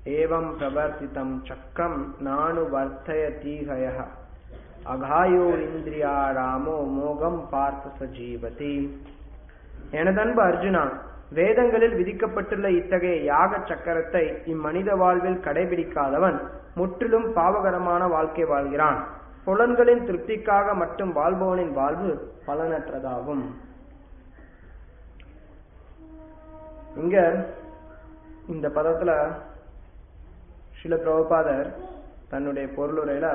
ஏவம் பிரவர்த்திதம் சக்கரம் நானு வர்த்தய தீகய அகாயோ இந்திரியாராமோ மோகம் பார்த்த சஜீவதி எனதன்பு அர்ஜுனா வேதங்களில் விதிக்கப்பட்டுள்ள இத்தகைய யாக சக்கரத்தை இம்மனித வாழ்வில் கடைபிடிக்காதவன் முற்றிலும் பாவகரமான வாழ்க்கை வாழ்கிறான் புலன்களின் திருப்திக்காக மட்டும் வாழ்பவனின் வாழ்வு பலனற்றதாகும் இங்க இந்த பதத்துல சில பிரபுபாதர் தன்னுடைய பொருளுரையில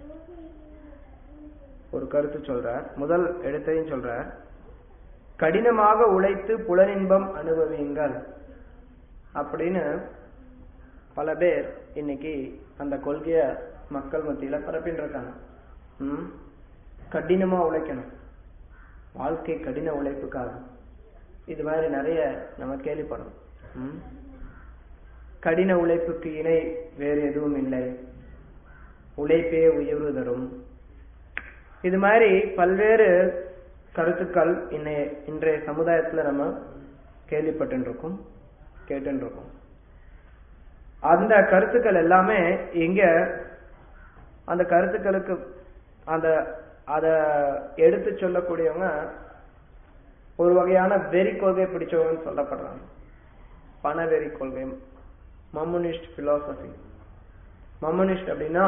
ஒரு கருத்து சொல்றார் முதல் எழுத்தையும் சொல்றார் கடினமாக உழைத்து புலனின்பம் அனுபவியுங்கள் அப்படின்னு பல பேர் இன்னைக்கு அந்த கொள்கைய மக்கள் மத்தியில பரப்பின்னு இருக்காங்க ம்? கடினமா உழைக்கணும் வாழ்க்கை கடின உழைப்புக்காக இது மாதிரி நிறைய நம்ம கேள்விப்படும் ம்? கடின உழைப்புக்கு இணை வேறு எதுவும் இல்லை உழைப்பே உயர்வு தரும் இது மாதிரி பல்வேறு கருத்துக்கள் இன்னைய இன்றைய சமுதாயத்துல நம்ம கேள்விப்பட்டு இருக்கோம் கேட்டு இருக்கோம் அந்த கருத்துக்கள் எல்லாமே இங்க அந்த கருத்துக்களுக்கு அந்த அத எடுத்து சொல்லக்கூடியவங்க ஒரு வகையான வெறி கொள்கை பிடிச்சவங்கன்னு சொல்லப்படுறாங்க பண வெறி கொள்கை மம்முனிஸ்ட் பிலாசபி மம்முனிஸ்ட் அப்படின்னா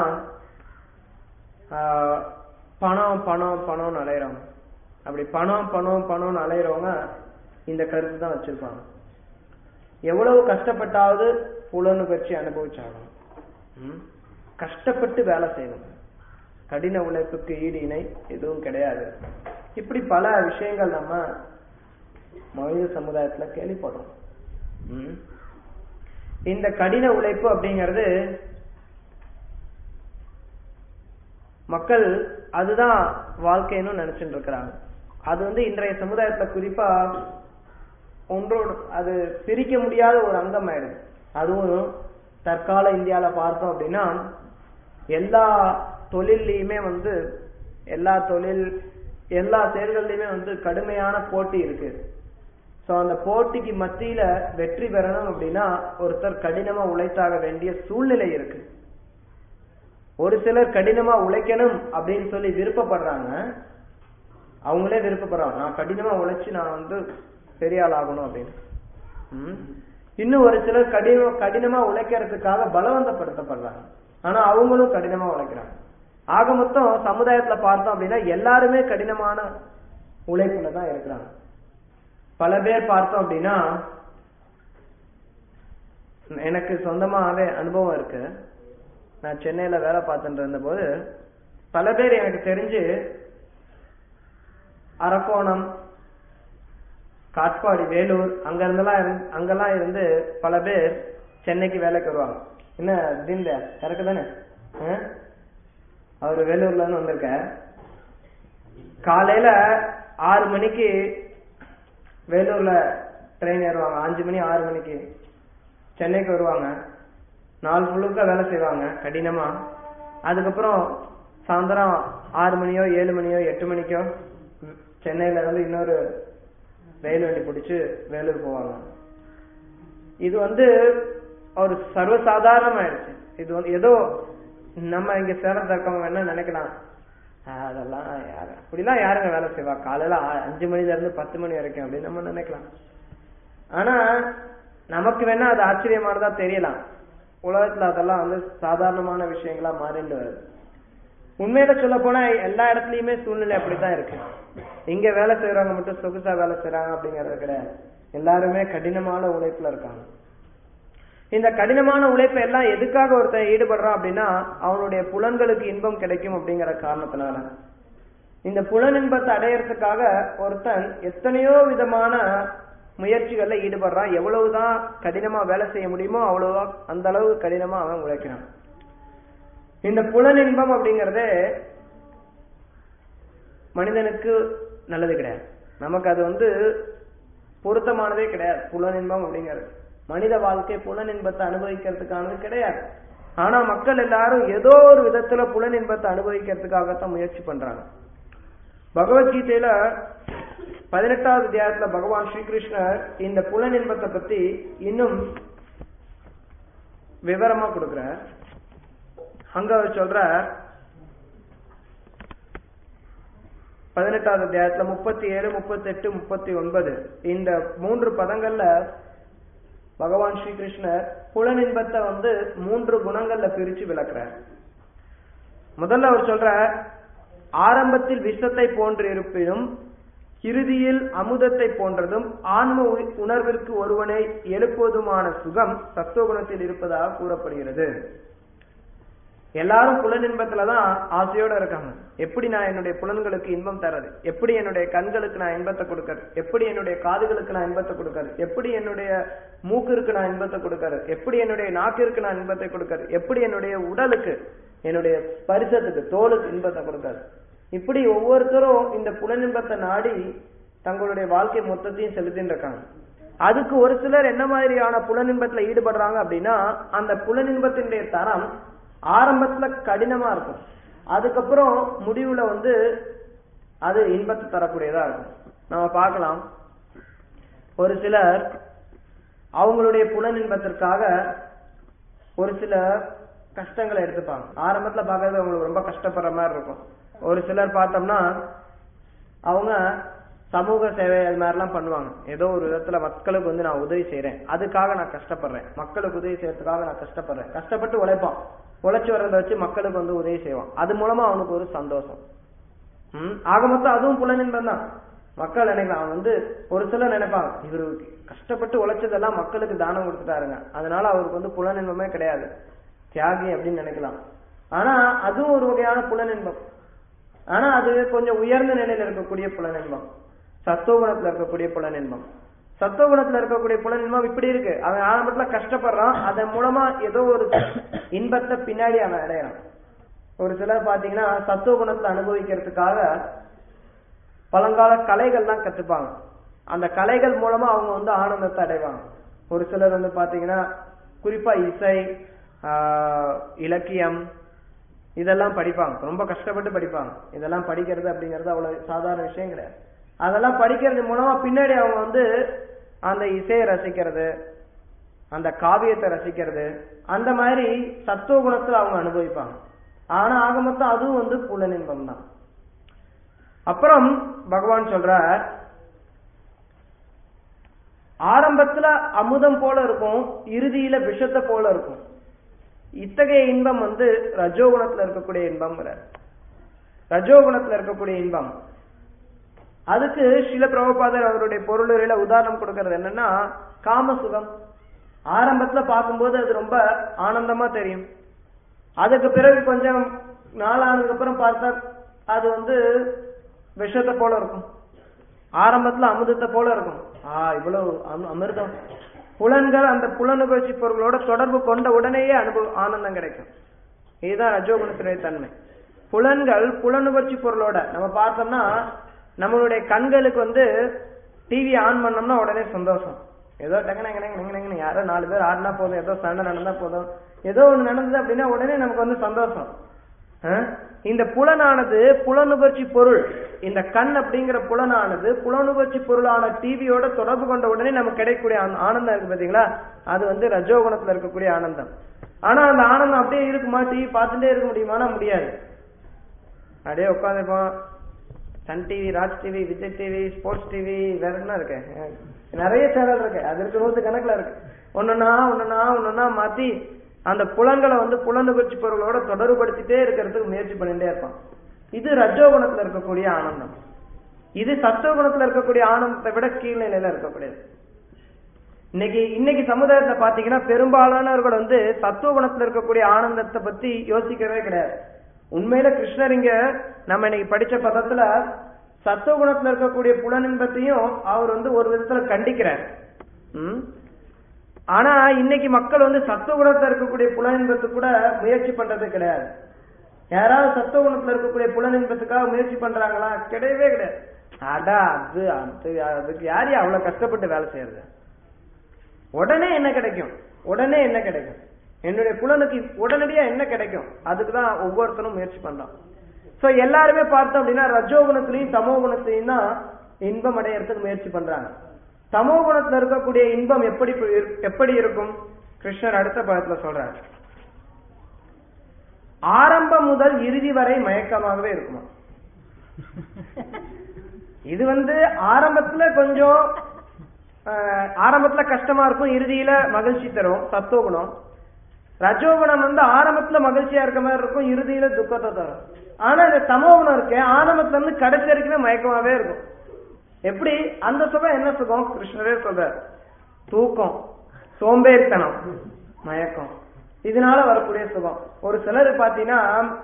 ஆஹ், பணம் பணம் பணம்னு அலையிறவங்க அப்படி பணம் பணம் பணம்னு அலையிறவங்க இந்த கருத்து தான் வச்சிருப்பாங்க எவ்வளவு கஷ்டப்பட்டாவது புலனுகர்ச்சி அனுபவிச்சாகணும் ம்? கஷ்டப்பட்டு வேலை செய்யணும் கடின உழைப்புக்கு ஈடு இணை எதுவும் கிடையாது இப்படி பல விஷயங்கள் நம்ம மனித சமுதாயத்துல கேள்விப்படுறோம் ம்? இந்த கடின உழைப்பு அப்படிங்கிறது மக்கள் அதுதான் வாழ்க்கைன்னு நினைச்சுட்டு இருக்கிறாங்க அது வந்து இன்றைய சமுதாயத்துல குறிப்பா ஒன்றோடு அது பிரிக்க முடியாத ஒரு அங்கம் ஆயிடுது அதுவும் தற்கால இந்தியால பார்த்தோம் அப்படின்னா எல்லா தொழில்லையுமே வந்து எல்லா தொழில் எல்லா செயல்கள்லயுமே வந்து கடுமையான போட்டி இருக்கு சோ அந்த போட்டிக்கு மத்தியில வெற்றி பெறணும் அப்படின்னா ஒருத்தர் கடினமா உழைத்தாக வேண்டிய சூழ்நிலை இருக்கு ஒரு சிலர் கடினமா உழைக்கணும் அப்படின்னு சொல்லி விருப்பப்படுறாங்க அவங்களே விருப்பப்படுறாங்க நான் கடினமா உழைச்சு நான் வந்து பெரிய ஆள் ஆகணும் அப்படின்னு ம். இன்னும் ஒரு சிலர் கடின கடினமா உழைக்கிறதுக்காக பலவந்தப்படுத்தப்படுறாங்க ஆனா அவங்களும் கடினமா உழைக்கிறாங்க ஆக மொத்தம் சமுதாயத்துல பார்த்தோம் அப்படின்னா எல்லாருமே கடினமான உழைப்புல தான் இருக்கிறாங்க பல பேர் பார்த்தோம் அப்படின்னா எனக்கு சொந்தமாவே அனுபவம் இருக்கு நான் சென்னையில வேலை பார்த்துட்டு இருந்தபோது பல பேர் எனக்கு தெரிஞ்சு அரக்கோணம் காட்பாடி வேலூர் அங்க இருந்தெல்லாம் இருந்து அங்கெல்லாம் இருந்து பல பேர் சென்னைக்கு வேலைக்கு வருவாங்க என்ன தீன்ல கரெக்ட் தானே ஆ? அவரு வேலூர்ல இருந்து வந்திருக்க காலையில ஆறு மணிக்கு வேலூர்ல ட்ரெயின் ஏறுவாங்க அஞ்சு மணி ஆறு மணிக்கு சென்னைக்கு வருவாங்க நாலு முழுக்க வேலை செய்வாங்க கடினமா அதுக்கப்புறம் சாயந்தரம் ஆறு மணியோ ஏழு மணியோ எட்டு மணிக்கோ ம், சென்னையில இருந்து இன்னொரு ரயில் வண்டி பிடிச்சு வேலூர் போவாங்க இது வந்து ஒரு சர்வசாதாரணமாயிடுச்சு இது வந்து ஏதோ நம்ம இங்க சேலத்துல இருக்கவங்க என்ன நினைக்கலாம் "ஆஹ், அதெல்லாம் யாரு அப்படிலாம் யாருங்க வேலை செய்வா காலையில ஆ- அஞ்சு மணில இருந்து பத்து மணி வரைக்கும் அப்படின்னு நம்ம நினைக்கலாம் ஆனா நமக்கு வேணா அது ஆச்சரியமானதா தெரியலாம் உலகத்துல அதெல்லாம் வந்து சாதாரணமான விஷயங்களா மாறிண்டு வருது உண்மையில சொல்ல போனா எல்லா இடத்துலயுமே சூழ்நிலை அப்படித்தான் இருக்கு இங்க வேலை செய்யறவங்க மட்டும் சொகுசா வேலை செய்யறாங்க அப்படிங்கறது கிடையாது எல்லாருமே கடினமான உழைப்புல இருக்காங்க இந்த கடினமான உழைப்பை எல்லாம் எதுக்காக ஒருத்தன் ஈடுபடுறான் அப்படின்னா அவனுடைய புலன்களுக்கு இன்பம் கிடைக்கும் அப்படிங்கிற காரணத்தினால இந்த புலன் இன்பத்தை அடையறதுக்காக ஒருத்தன் எத்தனையோ விதமான முயற்சிகள்ல ஈடுபடுறான் எவ்வளவுதான் கடினமா வேலை செய்ய முடியுமோ அவ்வளவுதான் அந்த அளவு கடினமா அவன் உழைக்கிறான் இந்த புலன் இன்பம் அப்படிங்கறது மனிதனுக்கு நல்லது கிடையாது நமக்கு அது வந்து பொருத்தமானதே கிடையாது புலன் இன்பம் அப்படிங்கிறது மனித வாழ்க்கை புலன் இன்பத்தை அனுபவிக்கிறதுக்கானது கிடையாது ஆனா மக்கள் எல்லாரும் ஏதோ ஒரு விதத்துல புலன் இன்பத்தை அனுபவிக்கிறதுக்காகத்தான் முயற்சி பண்றாங்க பகவத்கீதையில பதினெட்டாவது அத்தியாயத்துல பகவான் ஸ்ரீகிருஷ்ணர் இந்த புலன் இன்பத்தை பத்தி இன்னும் விவரமா கொடுக்கிறார் அங்க அவர் சொல்றார் பதினெட்டாவது அத்தியாயத்துல முப்பத்தி ஏழு முப்பத்தி எட்டு முப்பத்தி ஒன்பது இந்த மூன்று பதங்கள்ல பகவான் ஸ்ரீகிருஷ்ணர் புலனின்பத்தை வந்து மூன்று குணங்கள்ல பிரிச்சு விளக்குறார் முதல்ல அவர் சொல்ற ஆரம்பத்தில் விஷத்தை போன்று இருப்பினும் இறுதியில் அமுதத்தை போன்றதும் ஆன்ம உ- உணர்விற்கு ஒருவனை எழுப்புவதுமான சுகம் சத்துவகுணத்தில் இருப்பதாக கூறப்படுகிறது எல்லாரும் புலனின்பத்துல தான் ஆசையோட இருக்காங்க எப்படி நான் என்னுடைய புலன்களுக்கு இன்பம் தர்றது எப்படி என்னுடைய கண்களுக்கு நான் இன்பத்தை கொடுக்கறது எப்படி என்னுடைய காதுகளுக்கு நான் இன்பத்தை கொடுக்கறது எப்படி என்னுடைய மூக்கிற்கு நான் இன்பத்தை கொடுக்கறது எப்படி என்னுடைய நாக்கிற்கு நான் இன்பத்தை கொடுக்கறது எப்படி என்னுடைய உடலுக்கு என்னுடைய ஸ்பரிசத்துக்கு தோலுக்கு இன்பத்தை கொடுக்கறது இப்படி ஒவ்வொருத்தரும் இந்த புலனின்பத்தை நாடி தங்களுடைய வாழ்க்கை மொத்தத்தையும் செலுத்தின்னு இருக்காங்க அதுக்கு ஒரு சிலர் என்ன மாதிரியான புலனின்பத்துல ஈடுபடுறாங்க அப்படின்னா அந்த புலனின்பத்தினுடைய தரம் ஆரம்பத்துல கடினமா இருக்கும் அதுக்கப்புறம் முடிவுல வந்து அது இன்பத்தை தரக்கூடியதா இருக்கும் நம்ம பார்க்கலாம் ஒரு சிலர் அவங்களுடைய புலனின்பத்திற்காக ஒரு சில கஷ்டங்களை எடுத்துப்பாங்க ஆரம்பத்துல பார்க்கறது அவங்களுக்கு ரொம்ப கஷ்டப்படுற மாதிரி இருக்கும் ஒரு சிலர் பார்த்தோம்னா அவங்க சமூக சேவை அது மாதிரிலாம் பண்ணுவாங்க ஏதோ ஒரு விதத்துல மக்களுக்கு வந்து நான் உதவி செய்றேன் அதுக்காக நான் கஷ்டப்படுறேன் மக்களுக்கு உதவி செய்யறதுக்காக நான் கஷ்டப்படுறேன் கஷ்டப்பட்டு உழைப்பான் உழைச்சு வர்றதை வச்சு மக்களுக்கு வந்து உதவி செய்வான் அது மூலமா அவனுக்கு ஒரு சந்தோஷம் ம் ஆக மொத்தம் அதுவும் புலனின்பம் தான் மக்கள் நினைக்கலாம் அவன் வந்து ஒரு சிலர் நினைப்பாங்க இவரு கஷ்டப்பட்டு உழைச்சதெல்லாம் மக்களுக்கு தானம் கொடுத்துட்டாருங்க அதனால அவருக்கு வந்து புலனின்பமே கிடையாது தியாகி அப்படின்னு நினைக்கலாம் ஆனா அதுவும் ஒரு வகையான புலனின்பம் ஆனா அது கொஞ்சம் உயர்ந்த நிலையில இருக்கக்கூடிய புலனின்பம் சத்துவகுணத்துல இருக்கக்கூடிய புலனின்பம் சத்துவகுணத்துல இருக்கக்கூடிய புலனின்பம் இப்படி இருக்கு அவன் ஆரம்பத்துல கஷ்டப்படுறான் அதன் மூலமா ஏதோ ஒரு இன்பத்தை பின்னாடி அவன் அடையறான் ஒரு சிலர் பாத்தீங்கன்னா சத்துவகுணத்துல அனுபவிக்கிறதுக்காக பழங்கால கலைகள்லாம் கத்துப்பாங்க அந்த கலைகள் மூலமா அவங்க வந்து ஆனந்தத்தை அடைவாங்க ஒரு சிலர் வந்து பாத்தீங்கன்னா குறிப்பா இசை ஆஹ், இலக்கியம் இதெல்லாம் படிப்பாங்க ரொம்ப கஷ்டப்பட்டு படிப்பாங்க இதெல்லாம் படிக்கிறது அப்படிங்கிறது அவ்வளவு சாதாரண விஷயம் கிடையாது அதெல்லாம் படிக்கிறது மூலமா பின்னாடி அவங்க வந்து அந்த இசையை ரசிக்கிறது அந்த காவியத்தை ரசிக்கிறது அந்த மாதிரி சத்துவ குணத்துல அவங்க அனுபவிப்பாங்க ஆனா ஆக மொத்தம் அதுவும் வந்து புலனின்பம் தான் அப்புறம் பகவான் சொல்றார் ஆரம்பத்துல அமுதம் போல இருக்கும் இறுதியில விஷத்தை போல இருக்கும் இத்தகைய இன்பம் வந்து ரஜோகுணத்துல இருக்கக்கூடிய இன்பம்ங்கிறார் ரஜோகுணத்துல இருக்கக்கூடிய இன்பம் அதுக்கு சில பிரபுபாதர் அவருடைய பொருளுரையில உதாரணம் கொடுக்கறது என்னன்னா காமசுகம் ஆரம்பத்துல பார்க்கும்போது அது ரொம்ப ஆனந்தமா தெரியும் அதுக்கு பிறகு கொஞ்சம் நாளானதுக்கு அப்புறம் பார்த்தா அது வந்து விஷத்தை போல இருக்கும் ஆரம்பத்துல அமிர்தத்தை போல இருக்கும் ஆ இவ்வளவு அம- அமிர்தம் புலன்கள் அந்த புலனுகழ்ச்சி பொருள்களோட தொடர்பு கொண்ட உடனேயே அனுபவ ஆனந்தம் கிடைக்கும் இதுதான் ரஜோகுணத்தினுடைய தன்மை புலன்கள் புலனுகர்ச்சி பொருளோட நம்ம பார்த்தோம்னா நம்மளுடைய கண்களுக்கு வந்து டிவி ஆன் பண்ணோம்னா உடனே சந்தோஷம் ஏதோ டக்குனு டக்குனு யாரோ நாலு பேர் ஆடினா போதும் ஏதோ சண்டை நடந்தா போதும் ஏதோ ஒண்ணு நடந்தது அப்படின்னா உடனே நமக்கு வந்து சந்தோஷம் ஆ? இந்த புலனானது புலனுகர்ச்சி பொருள் இந்த கண் அப்படிங்கிற புலனானது புலனுகர்ச்சி பொருளான டிவியோட தொடர்பு கொண்ட உடனே நமக்கு கிடைக்கக்கூடிய அந்த ஆனந்தம் இருக்கு பாத்தீங்களா அது வந்து ரஜோகுணத்துல இருக்கக்கூடிய ஆனந்தம் ஆனா அந்த ஆனந்தம் அப்படியே இருக்குமா டிவி பார்த்துட்டே இருக்க முடியுமானா முடியாது அப்படியே உட்காந்துருப்போம் Sun TV Raj TV Vijay TV sports TV வேற என்ன இருக்கு அஹ் நிறைய சேனல் இருக்கு அது இருக்கு நூத்து கணக்குல இருக்கு ஒன்னொன்னா ஒன்னொன்னா ஒன்னொன்னா மாத்தி அந்த புலன்களை வந்து புலனுகர்ச்சி பொருளோட தொடர்புபடுத்திட்டே இருக்கிறதுக்கு முயற்சி பண்ணிட்டே இருப்பான் இது ரஜோகுணத்துல இருக்கக்கூடிய ஆனந்தம் இது சத்துவகுணத்துல இருக்கக்கூடிய ஆனந்தத்தை விட கீழ்நிலையில இருக்கக்கூடியது இன்னைக்கு இன்னைக்கு சமுதாயத்துல பாத்தீங்கன்னா பெரும்பாலானவர்கள் வந்து சத்துவ குணத்துல இருக்கக்கூடிய ஆனந்தத்தை பத்தி யோசிக்கிறதே கிடையாது உண்மையில கிருஷ்ணர் இங்க நம்ம இன்னைக்கு படிச்ச பதத்துல சத்துவ குணத்துல இருக்கக்கூடிய புலனின்பத்தையும் அவர் வந்து ஒரு விதத்துல கண்டிக்கிறார் ம்? ஆனா இன்னைக்கு மக்கள் வந்து சத்துவ குணத்துல இருக்கக்கூடிய புலனின்பத்துக்கு கூட முயற்சி பண்றது கிடையாது யாராவது சத்துவ குணத்துல இருக்கக்கூடிய புலனின்பத்துக்காக முயற்சி பண்றாங்களா கிடையவே கிடையாது அடா அது அது அதுக்கு யாரு அவ்வளவு கஷ்டப்பட்டு வேலை செய்யறது உடனே என்ன கிடைக்கும் உடனே என்ன கிடைக்கும் என்னுடைய புலனுக்கு உடனடியா என்ன கிடைக்கும் அதுக்கு தான் ஒவ்வொருத்தரும் முயற்சி பண்றான் சோ எல்லாருமே பார்த்தோம் அப்படின்னா ரஜோ குணத்திலையும் தமோ குணத்திலையும் தான் இன்பம் அடையறதுக்கு முயற்சி பண்றாங்க தமோ குணத்துல இருக்கக்கூடிய இன்பம் எப்படி பு- இரு- எப்படி இருக்கும் கிருஷ்ணர் அடுத்த பதத்துல சொல்றார் ஆரம்பம் முதல் இறுதி வரை மயக்கமாகவே இருக்குமா இது வந்து ஆரம்பத்துல கொஞ்சம் அஹ், ஆரம்பத்துல கஷ்டமா இருக்கும் இறுதியில மகிழ்ச்சி தரும் சத்துவகுணம் ரஜோகுணம் வந்து ஆரம்பத்துல மகிழ்ச்சியா இருக்க மாதிரி இருக்கும் இறுதியில துக்கத்தை தரும் ஆனா இந்த தமோகுணம் இருக்கு ஆரம்பத்துல இருந்து கடைசி வரைக்குமே மயக்கமாவே இருக்கும் எப்படி அந்த சுகம் என்ன சுகம் கிருஷ்ணரே சொல்றார் தூக்கம் சோம்பேறித்தனம் மயக்கம் இதனால வரக்கூடிய சுகம் ஒரு சிலர் பாத்தீங்கன்னா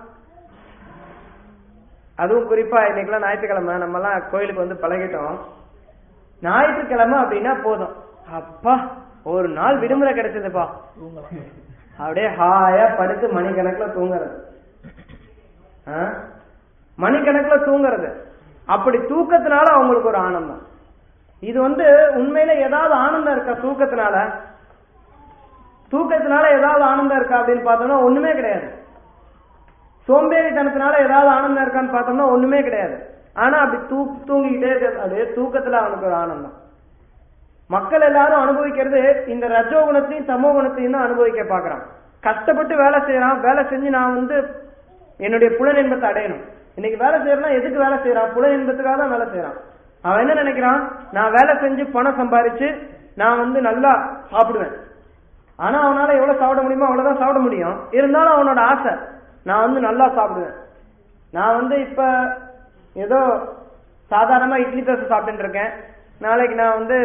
அதுவும் குறிப்பா இன்னைக்கெல்லாம் ஞாயிற்றுக்கிழமை நம்ம எல்லாம் கோயிலுக்கு வந்து பழகிட்டோம் ஞாயிற்றுக்கிழமை அப்படின்னா போதும் அப்பா ஒரு நாள் விடுமுறை கிடைச்சதுப்பா அப்படியே ஹாயா படுத்து மணிக்கணக்குல தூங்குறது ஆ? மணிக்கணக்குல தூங்குறது அப்படி தூக்கத்தினால அவங்களுக்கு ஒரு ஆனந்தம் இது வந்து உண்மையில ஏதாவது ஆனந்தம் இருக்கா தூக்கத்தினால தூக்கத்தினால ஏதாவது ஆனந்தம் இருக்கா அப்படின்னு பார்த்தோம்னா ஒண்ணுமே கிடையாது சோம்பேறித்தனத்தினால ஏதாவது ஆனந்தம் இருக்கான்னு பார்த்தோம்னா ஒண்ணுமே கிடையாது ஆனா அப்படி தூ தூங்கிக்கிட்டே இருக்க- அப்படியே தூக்கத்துல அவனுக்கு ஒரு ஆனந்தம் மக்கள் எல்லாரும் அனுபவிக்கிறது இந்த ரஜோ குணத்தையும் தமோ குணத்தையும் தான் அனுபவிக்க பாக்குறான் கஷ்டப்பட்டு வேலை செய்யறான் வேலை செஞ்சு நான் வந்து என்னுடைய புலன் இன்பத்தை அடையணும் இன்னைக்கு வேலை செய்யறா எதுக்கு வேலை செய்யறான் புலன் இன்பத்துக்காக தான் வேலை செய்யறான் அவன் என்ன நினைக்கிறான் நான் வேலை செஞ்சு பணம் சம்பாரிச்சு நான் வந்து நல்லா சாப்பிடுவேன் ஆனா அவனால எவ்வளவு சாப்பிட முடியுமோ அவ்வளவுதான் சாப்பிட முடியும் இருந்தாலும் அவனோட ஆசை நான் வந்து நல்லா சாப்பிடுவேன் நான் வந்து இப்ப ஏதோ சாதாரணமா இட்லி தோசை சாப்பிட்டுட்டு இருக்கேன் நாளைக்கு நான் வந்து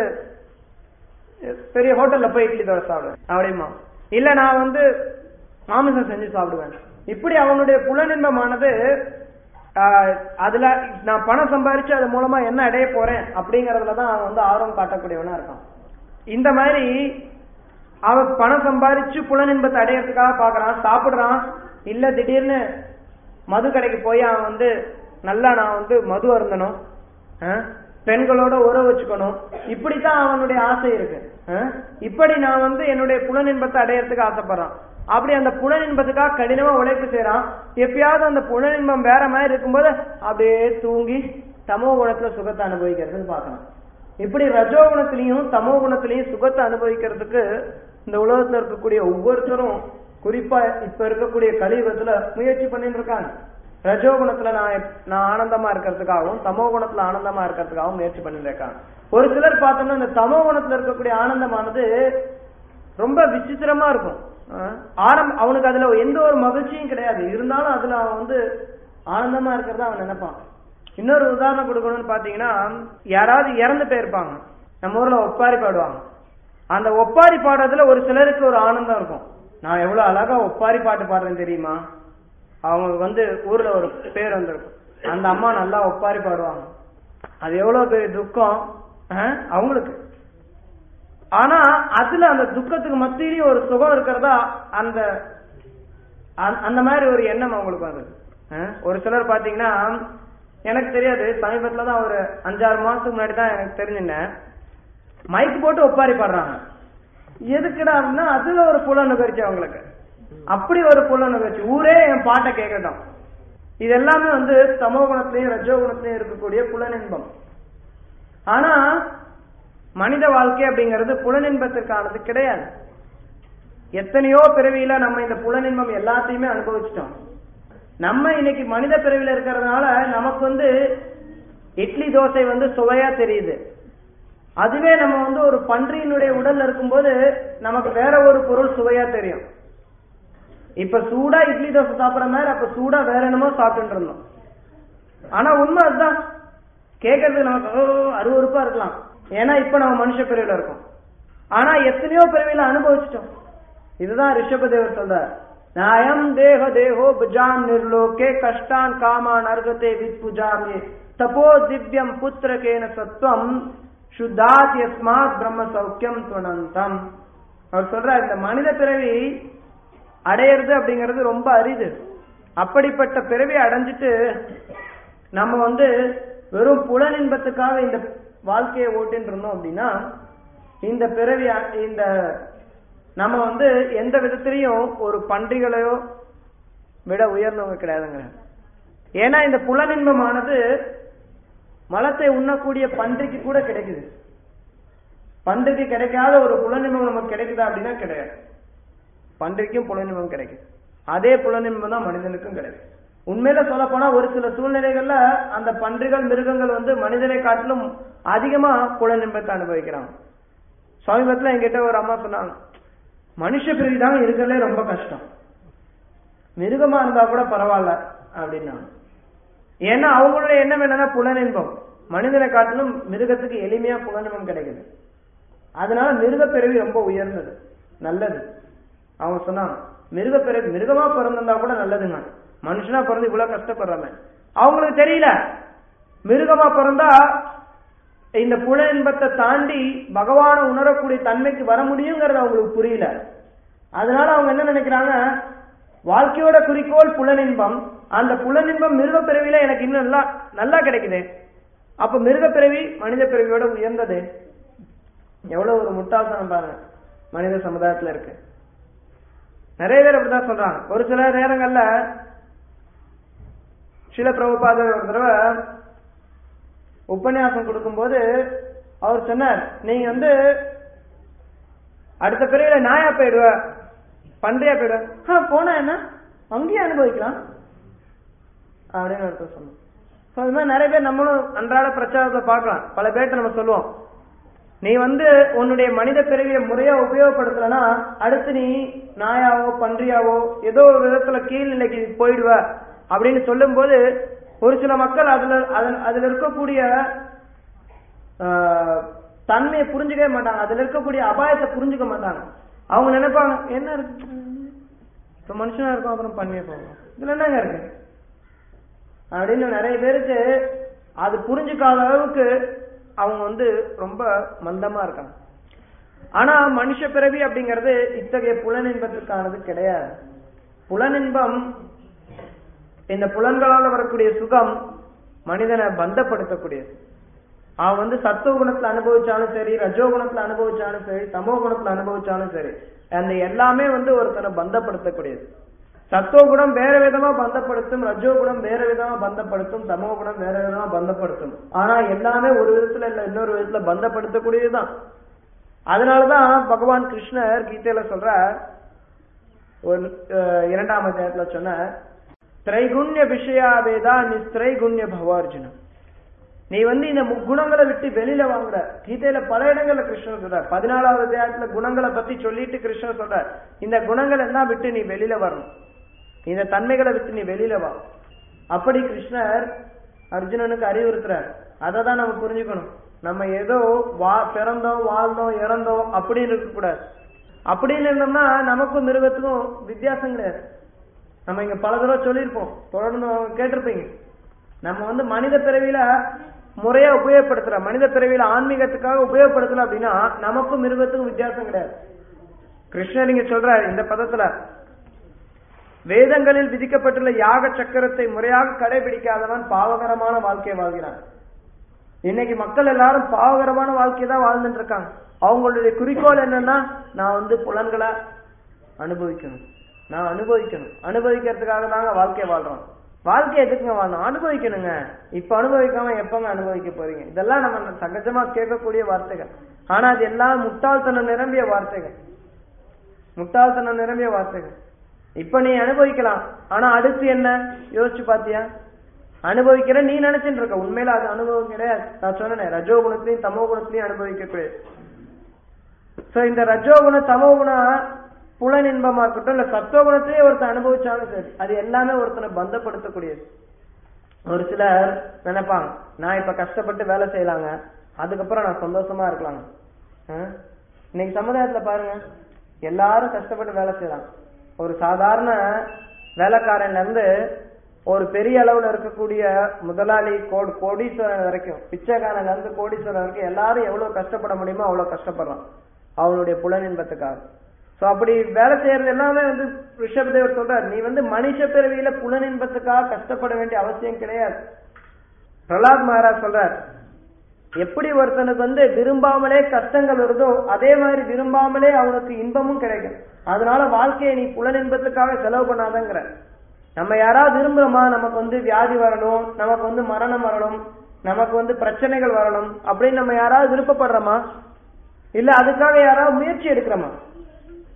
பெரிய ஹோட்டல்ல போய் இட்லி தோசை சாப்பிடுவேன் அப்படிமா இல்ல நான் வந்து மாமிசம் செஞ்சு சாப்பிடுவேன் இப்படி அவனுடைய புலனின்பமானது ஆஹ், அதுல நான் பணம் சம்பாரிச்சு அது மூலமா என்ன அடைய போறேன் அப்படிங்கறதுல தான் அவன் வந்து ஆர்வம் காட்டக்கூடியவனா இருக்கான் இந்த மாதிரி அவன் பணம் சம்பாரிச்சு புலனின்பத்தை அடையறதுக்காக பாக்குறான் சாப்பிடுறான் இல்ல திடீர்னு மது கடைக்கு போய் அவன் வந்து நல்லா நான் வந்து மது அருந்தணும் ஆ? பெண்களோட உறவு வச்சுக்கணும் இப்படித்தான் அவனுடைய ஆசை இருக்கு ஆ? இப்படி நான் வந்து என்னுடைய புலனின்பத்தை அடையறதுக்கு ஆசைப்படுறான் அப்படி அந்த புலனின்பத்துக்காக கடினமா உழைப்பு செய்யறான் எப்பயாவது அந்த புலனின்பம் வேற மாதிரி இருக்கும்போது அப்படியே தூங்கி தமோ குணத்துல சுகத்தை அனுபவிக்கிறதுன்னு பார்க்கலாம் இப்படி ரஜோ குணத்திலையும் தமோ குணத்திலையும் சுகத்தை அனுபவிக்கிறதுக்கு இந்த உலகத்துல இருக்கக்கூடிய ஒவ்வொருத்தரும் குறிப்பா இப்ப இருக்கக்கூடிய கலியுகத்துல முயற்சி பண்ணிட்டு இருக்காங்க ரஜோ குணத்துல நான் எப்- நான் ஆனந்தமா இருக்கிறதுக்காகவும் தமோ குணத்துல ஆனந்தமா இருக்கிறதுக்காகவும் முயற்சி பண்ணிட்டு இருக்காங்க ஒரு சிலர் பார்த்தோம்னா இந்த தமோ குணத்துல இருக்கக்கூடிய ஆனந்தமானது ரொம்ப விசித்திரமா இருக்கும் அஹ் ஆரம் அவனுக்கு அதுல எந்த ஒரு மகிழ்ச்சியும் கிடையாது இருந்தாலும் அதுல அவன் வந்து ஆனந்தமா இருக்கிறத அவன் நினைப்பான் இன்னொரு உதாரணம் கொடுக்கணும்னு பாத்தீங்கன்னா யாராவது இறந்து போயிருப்பாங்க நம்ம ஊர்ல ஒப்பாரி பாடுவாங்க அந்த ஒப்பாரி பாடுறதுல ஒரு சிலருக்கு ஒரு ஆனந்தம் இருக்கும் நான் எவ்வளவு அழகா ஒப்பாரி பாட்டு பாடுறேன் தெரியுமா அவங்க வந்து ஊர்ல ஒரு பேர் வந்திருக்கும் அந்த அம்மா நல்லா ஒப்பாரி பாடுவாங்க அது எவ்வளவு பெரிய துக்கம் அஹ், அவங்களுக்கு ஆனா அதுல அந்த துக்கத்துக்கு மத்தியிலையும் ஒரு சுகம் இருக்கிறதா அந்த அந்த- அந்த மாதிரி ஒரு எண்ணம் அவங்களுக்கு வந்தது அஹ், ஒரு சிலர் பாத்தீங்கன்னா எனக்கு தெரியாது சமீபத்துல தான் ஒரு அஞ்சாறு மாசத்துக்கு முன்னாடி தான் எனக்கு தெரிஞ்சுனேன் மைக் போட்டு ஒப்பாரி பாடுறாங்க எதுக்குடா அப்படின்னா அதுல ஒரு புல நுகர்ச்சி அவங்களுக்கு அப்படி ஒரு புல நுகர்ச்சி ஊரே என் பாட்டை கேட்கட்டும் இது எல்லாமே வந்து தமோ குணத்திலையும் ரஜோ குணத்திலையும் இருக்கக்கூடிய புலனின்பம் ஆனா மனித வாழ்க்கை அப்படிங்கிறது புலனின்பத்திற்கானது கிடையாது எத்தனையோ பிறவியில நம்ம இந்த புலனின்பம் எல்லாத்தையுமே அனுபவிச்சிட்டோம் நம்ம இன்னைக்கு மனித பிறவியில இருக்கிறதுனால நமக்கு வந்து இட்லி தோசை வந்து சுவையா தெரியுது அதுவே நம்ம வந்து ஒரு பன்றியினுடைய உடல்ல இருக்கும்போது நமக்கு வேற ஒரு பொருள் சுவையா தெரியும் இப்ப சூடா இட்லி தோசை சாப்பிடுற மாதிரி அப்ப சூடா வேற என்னமோ சாப்பிட்டு இருந்தோம் ஆனா உண்மை அதுதான் கேட்கறது நமக்கு ஓ, அருவருப்பா இருக்கலாம் ஏன்னா இப்ப நம்ம மனுஷ பிறவில இருக்கோம் ஆனா எத்தனையோ பிறவில அனுபவிச்சிட்டோம் இதுதான் ரிஷபதேவர் சொல்றார் நாயம் தேக தேகோ புஜாம் நிர்லோகே கஷ்டான் காமான் அர்கதே வித் புஜாமே தபோ திவ்யம் புத்திரகேன சத்வம் சுத்தாத் யஸ்மாத் பிரம்ம சௌக்கியம் துவனந்தம் அவர் சொல்றார் இந்த மனித பிறவி அடையிறது அப்படிங்கிறது ரொம்ப அரிது அப்படிப்பட்ட பிறவி அடைஞ்சிட்டு நம்ம வந்து வெறும் புலனின்பத்துக்காக இந்த வாழ்க்கையை ஓட்டின்னு இருந்தோம் அப்படின்னா இந்த பிறவி அ- இந்த நம்ம வந்து எந்த விதத்திலையும் ஒரு பன்றிகளையோ விட உயர்ந்தவங்க கிடையாதுங்க ஏன்னா இந்த புலனின்பமானது மலத்தை உண்ணக்கூடிய பன்றிக்கு கூட கிடைக்குது பன்றிக்கு கிடைக்காத ஒரு புலனின்பம் நமக்கு கிடைக்குதா அப்படின்னா கிடையாது பன்றிக்கும் புலனின்பம் கிடைக்கும் அதே புலனின்பம் தான் மனிதனுக்கும் கிடைக்கும் உண்மையில சொல்ல போனா ஒரு சில சூழ்நிலைகள்ல அந்த பன்றிகள் மிருகங்கள் வந்து மனிதனை காட்டிலும் அதிகமா புலனின்பத்தை அனுபவிக்கிறாங்க சமீபத்துல என்கிட்ட ஒரு அம்மா சொன்னாங்க மனுஷ பிறவி தாங்க இருக்கிறதுலே ரொம்ப கஷ்டம் மிருகமா இருந்தா கூட பரவாயில்ல அப்படின்னாங்க ஏன்னா அவங்களுடைய எண்ணம் என்னன்னா புலனின்பம் மனிதனை காட்டிலும் மிருகத்துக்கு எளிமையா புலனின்பம் கிடைக்குது அதனால மிருக பிறவி ரொம்ப உயர்ந்தது நல்லது அவங்க சொன்னாங்க மிருக பிறவி மிருகமா பிறந்திருந்தா கூட நல்லதுங்க மனுஷனா பிறந்து இவ்வளவு கஷ்டப்படுறாங்க அவங்களுக்கு தெரியல மிருகமா பிறந்தா இந்த புல இன்பத்தை தாண்டி பகவானை உணரக்கூடிய தன்மைக்கு வர முடியுங்கிறது அவங்களுக்கு புரியல அதனால அவங்க என்ன நினைக்கிறாங்க வாழ்க்கையோட குறிக்கோள் புலனின்பம் அந்த புலனின்பம் மிருக பிறவியில எனக்கு இன்னும் நல்லா நல்லா கிடைக்குது அப்ப மிருக பிறவி மனித பிறவியோட உயர்ந்தது எவ்வளவு ஒரு முட்டாள்தனம் பாருங்க மனித சமுதாயத்துல இருக்கு நிறைய பேர் அப்படிதான் சொல்றாங்க ஒரு சில நேரங்கள்ல சில பிரபுபாதர் ஒரு தடவை உபன்யாசம் கொடுக்கும்போது அவர் சொன்னார் நீங்க வந்து அடுத்த பிறவில நாயா போயிடுவ பன்றியா போயிடுவ ஆ போனா என்ன அங்கேயே அனுபவிக்கலாம் அப்படின்னு ஒருத்தர் சொன்னோம் ஸோ அது மாதிரி நிறைய பேர் நம்மளும் அன்றாட பிரச்சாரத்தை பார்க்கலாம் பல பேர்ட்ட நம்ம சொல்லுவோம் நீ வந்து உன்னுடைய மனித பிறவியை முறையா உபயோகப்படுத்தலனா அடுத்து நீ நாயாவோ பன்றியாவோ ஏதோ ஒரு விதத்துல கீழ்நிலைக்கு போயிடுவ அப்படின்னு சொல்லும்போது ஒரு சில மக்கள் அதுல அதுல- அதுல இருக்கக்கூடிய ஆஹ், தன்மையை புரிஞ்சுக்கவே மாட்டாங்க அதுல இருக்கக்கூடிய அபாயத்தை புரிஞ்சுக்க மாட்டாங்க அவங்க நினைப்பாங்க என்ன இருக்கு இப்ப மனுஷனா இருக்கும் அப்புறம் பண்ணியே போவோம் இதுல என்னங்க இருக்கு அப்படின்னு நிறைய பேருக்கு அது புரிஞ்சுக்காத அளவுக்கு அவங்க வந்து ரொம்ப மந்தமா இருக்காங்க ஆனா மனுஷ பிறவி அப்படிங்கிறது இத்தகைய புலனின்பத்திற்கானது கிடையாது புலனின்பம் இந்த புலன்களால் வரக்கூடிய சுகம் மனிதனை பந்தப்படுத்தக்கூடியது அவன் வந்து சத்துவ குணத்துல அனுபவிச்சாலும் சரி ரஜோ குணத்துல அனுபவிச்சாலும் சரி தமோ குணத்துல அனுபவிச்சாலும் சரி அந்த எல்லாமே வந்து ஒருத்தனை பந்தப்படுத்தக்கூடியது சத்துவ குணம் வேற விதமா பந்தப்படுத்தும் ரஜோ குணம் வேற விதமா பந்தப்படுத்தும் தமோ குணம் வேற விதமா பந்தப்படுத்தும் ஆனா எல்லாமே ஒரு விதத்துல இல்ல இன்னொரு விதத்துல பந்தப்படுத்தக்கூடியதுதான் அதனாலதான் பகவான் கிருஷ்ணர் கீதையில சொல்ற ஒரு அஹ், இரண்டாம் அத்தியாயத்துல சொன்ன திரைகுண்ய விஷயாவேதா நிஸ்திரைகுண்ய பவார்ஜுனம் நீ வந்து இந்த முக்குணங்களை விட்டு வெளியில வாங்குற கீதையில பல இடங்கள்ல கிருஷ்ணர் சொல்றார் பதினாலாவது அத்தியாயத்துல குணங்களை பத்தி சொல்லிட்டு கிருஷ்ணர் சொல்றார் இந்த குணங்கள் எல்லாம் விட்டு நீ வெளியில வரணும் இந்த தன்மைகளை விட்டு நீ வெளியில வா அப்படி கிருஷ்ணர் அர்ஜுனனுக்கு அறிவுறுத்துறார் அதை தான் நம்ம புரிஞ்சுக்கணும் நம்ம ஏதோ வா பிறந்தோம் வாழ்ந்தோம் இறந்தோம் அப்படின்னு இருக்கக்கூடாது அப்படின்னு இருந்தோம்னா நமக்கும் மிருகத்துக்கும் வித்தியாசம் கிடையாது நம்ம இங்க பல தடவை சொல்லியிருப்போம் தொடர்ந்து கேட்டிருப்பீங்க நம்ம வந்து மனித பிறவியில முறையா உபயோகப்படுத்துற மனித பிறவியில ஆன்மீகத்துக்காக உபயோகப்படுத்தல அப்படின்னா நமக்கும் மிருகத்துக்கும் வித்தியாசம் கிடையாது கிருஷ்ணர் இங்க சொல்றாரு இந்த பதத்துல வேதங்களில் விதிக்கப்பட்டுள்ள யாக சக்கரத்தை முறையாக கடைபிடிக்காதவன் பாவகரமான வாழ்க்கை வாழ்கிறான் இன்னைக்கு மக்கள் எல்லாரும் பாவகரமான வாழ்க்கை தான் வாழ்ந்துட்டு இருக்காங்க அவங்களுடைய குறிக்கோள் என்னன்னா நான் வந்து புலன்களை அனுபவிக்கணும் நான் அனுபவிக்கணும் அனுபவிக்கிறதுக்காக தாங்க வாழ்க்கை வாழ்றோம் வாழ்க்கை எதுக்குங்க வாழணும் அனுபவிக்கணுங்க இப்ப அனுபவிக்காம எப்பங்க அனுபவிக்க போறீங்க இதெல்லாம் நம்ம சகஜமா கேட்கக்கூடிய வார்த்தைகள் ஆனா அது எல்லாம் முட்டாள்தனம் நிரம்பிய வார்த்தைகள் முட்டாள்தனம் நிரம்பிய வார்த்தைகள் இப்ப நீ அனுபவிக்கலாம் ஆனா அடுத்து என்ன யோசிச்சு பாத்தியா அனுபவிக்கிற நீ நினைச்சிட்டு இருக்க உண்மையில அது அனுபவம் கிடையாது நான் சொன்னேன் ரஜோ குணத்திலையும் தமோ குணத்திலையும் அனுபவிக்க கூடியது சோ இந்த ரஜோ குண தமோ குண புலன் இன்பமா இருக்கட்டும் இல்ல சத்துவ குணத்திலேயே ஒருத்தன் அனுபவிச்சாலும் சரி அது எல்லாமே ஒருத்தனை பந்தப்படுத்தக்கூடியது ஒரு சிலர் நினைப்பாங்க நான் இப்ப கஷ்டப்பட்டு வேலை செய்யலாங்க அதுக்கப்புறம் நான் சந்தோஷமா இருக்கலாங்க ஆ? இன்னைக்கு சமுதாயத்துல பாருங்க எல்லாரும் கஷ்டப்பட்டு வேலை செய்யலாம் ஒரு சாதாரண வேலைக்காரன்ல இருந்து ஒரு பெரிய அளவுல இருக்கக்கூடிய முதலாளி கோடி கோடீஸ்வரன் வரைக்கும் பிச்சைக்காரன்ல இருந்து கோடீஸ்வரன் வரைக்கும் எல்லாரும் எவ்வளவு கஷ்டப்பட முடியுமோ அவ்வளவு கஷ்டப்படுறான் அவனுடைய புலன் இன்பத்துக்காக சோ அப்படி வேலை செய்யறது எல்லாமே வந்து ரிஷபதேவர் சொல்றார் நீ வந்து மனுஷ பிறவியில புலன் இன்பத்துக்காக கஷ்டப்பட வேண்டிய அவசியம் கிடையாது பிரலாத் மகாராஜ் சொல்றார் எப்படி ஒருத்தனுக்கு வந்து விரும்பாமலே கஷ்டங்கள் வருதோ அதே மாதிரி விரும்பாமலே அவனுக்கு இன்பமும் கிடைக்கும் அதனால வாழ்க்கையை நீ புலன் இன்பத்துக்காக செலவு பண்ணாதங்கிற நம்ம யாராவது விரும்புறோமா நமக்கு வந்து வியாதி வரணும் நமக்கு வந்து மரணம் வரணும் நமக்கு வந்து பிரச்சனைகள் வரணும் அப்படின்னு நம்ம யாராவது விருப்பப்படுறோமா இல்ல அதுக்காக யாராவது முயற்சி எடுக்கிறோமா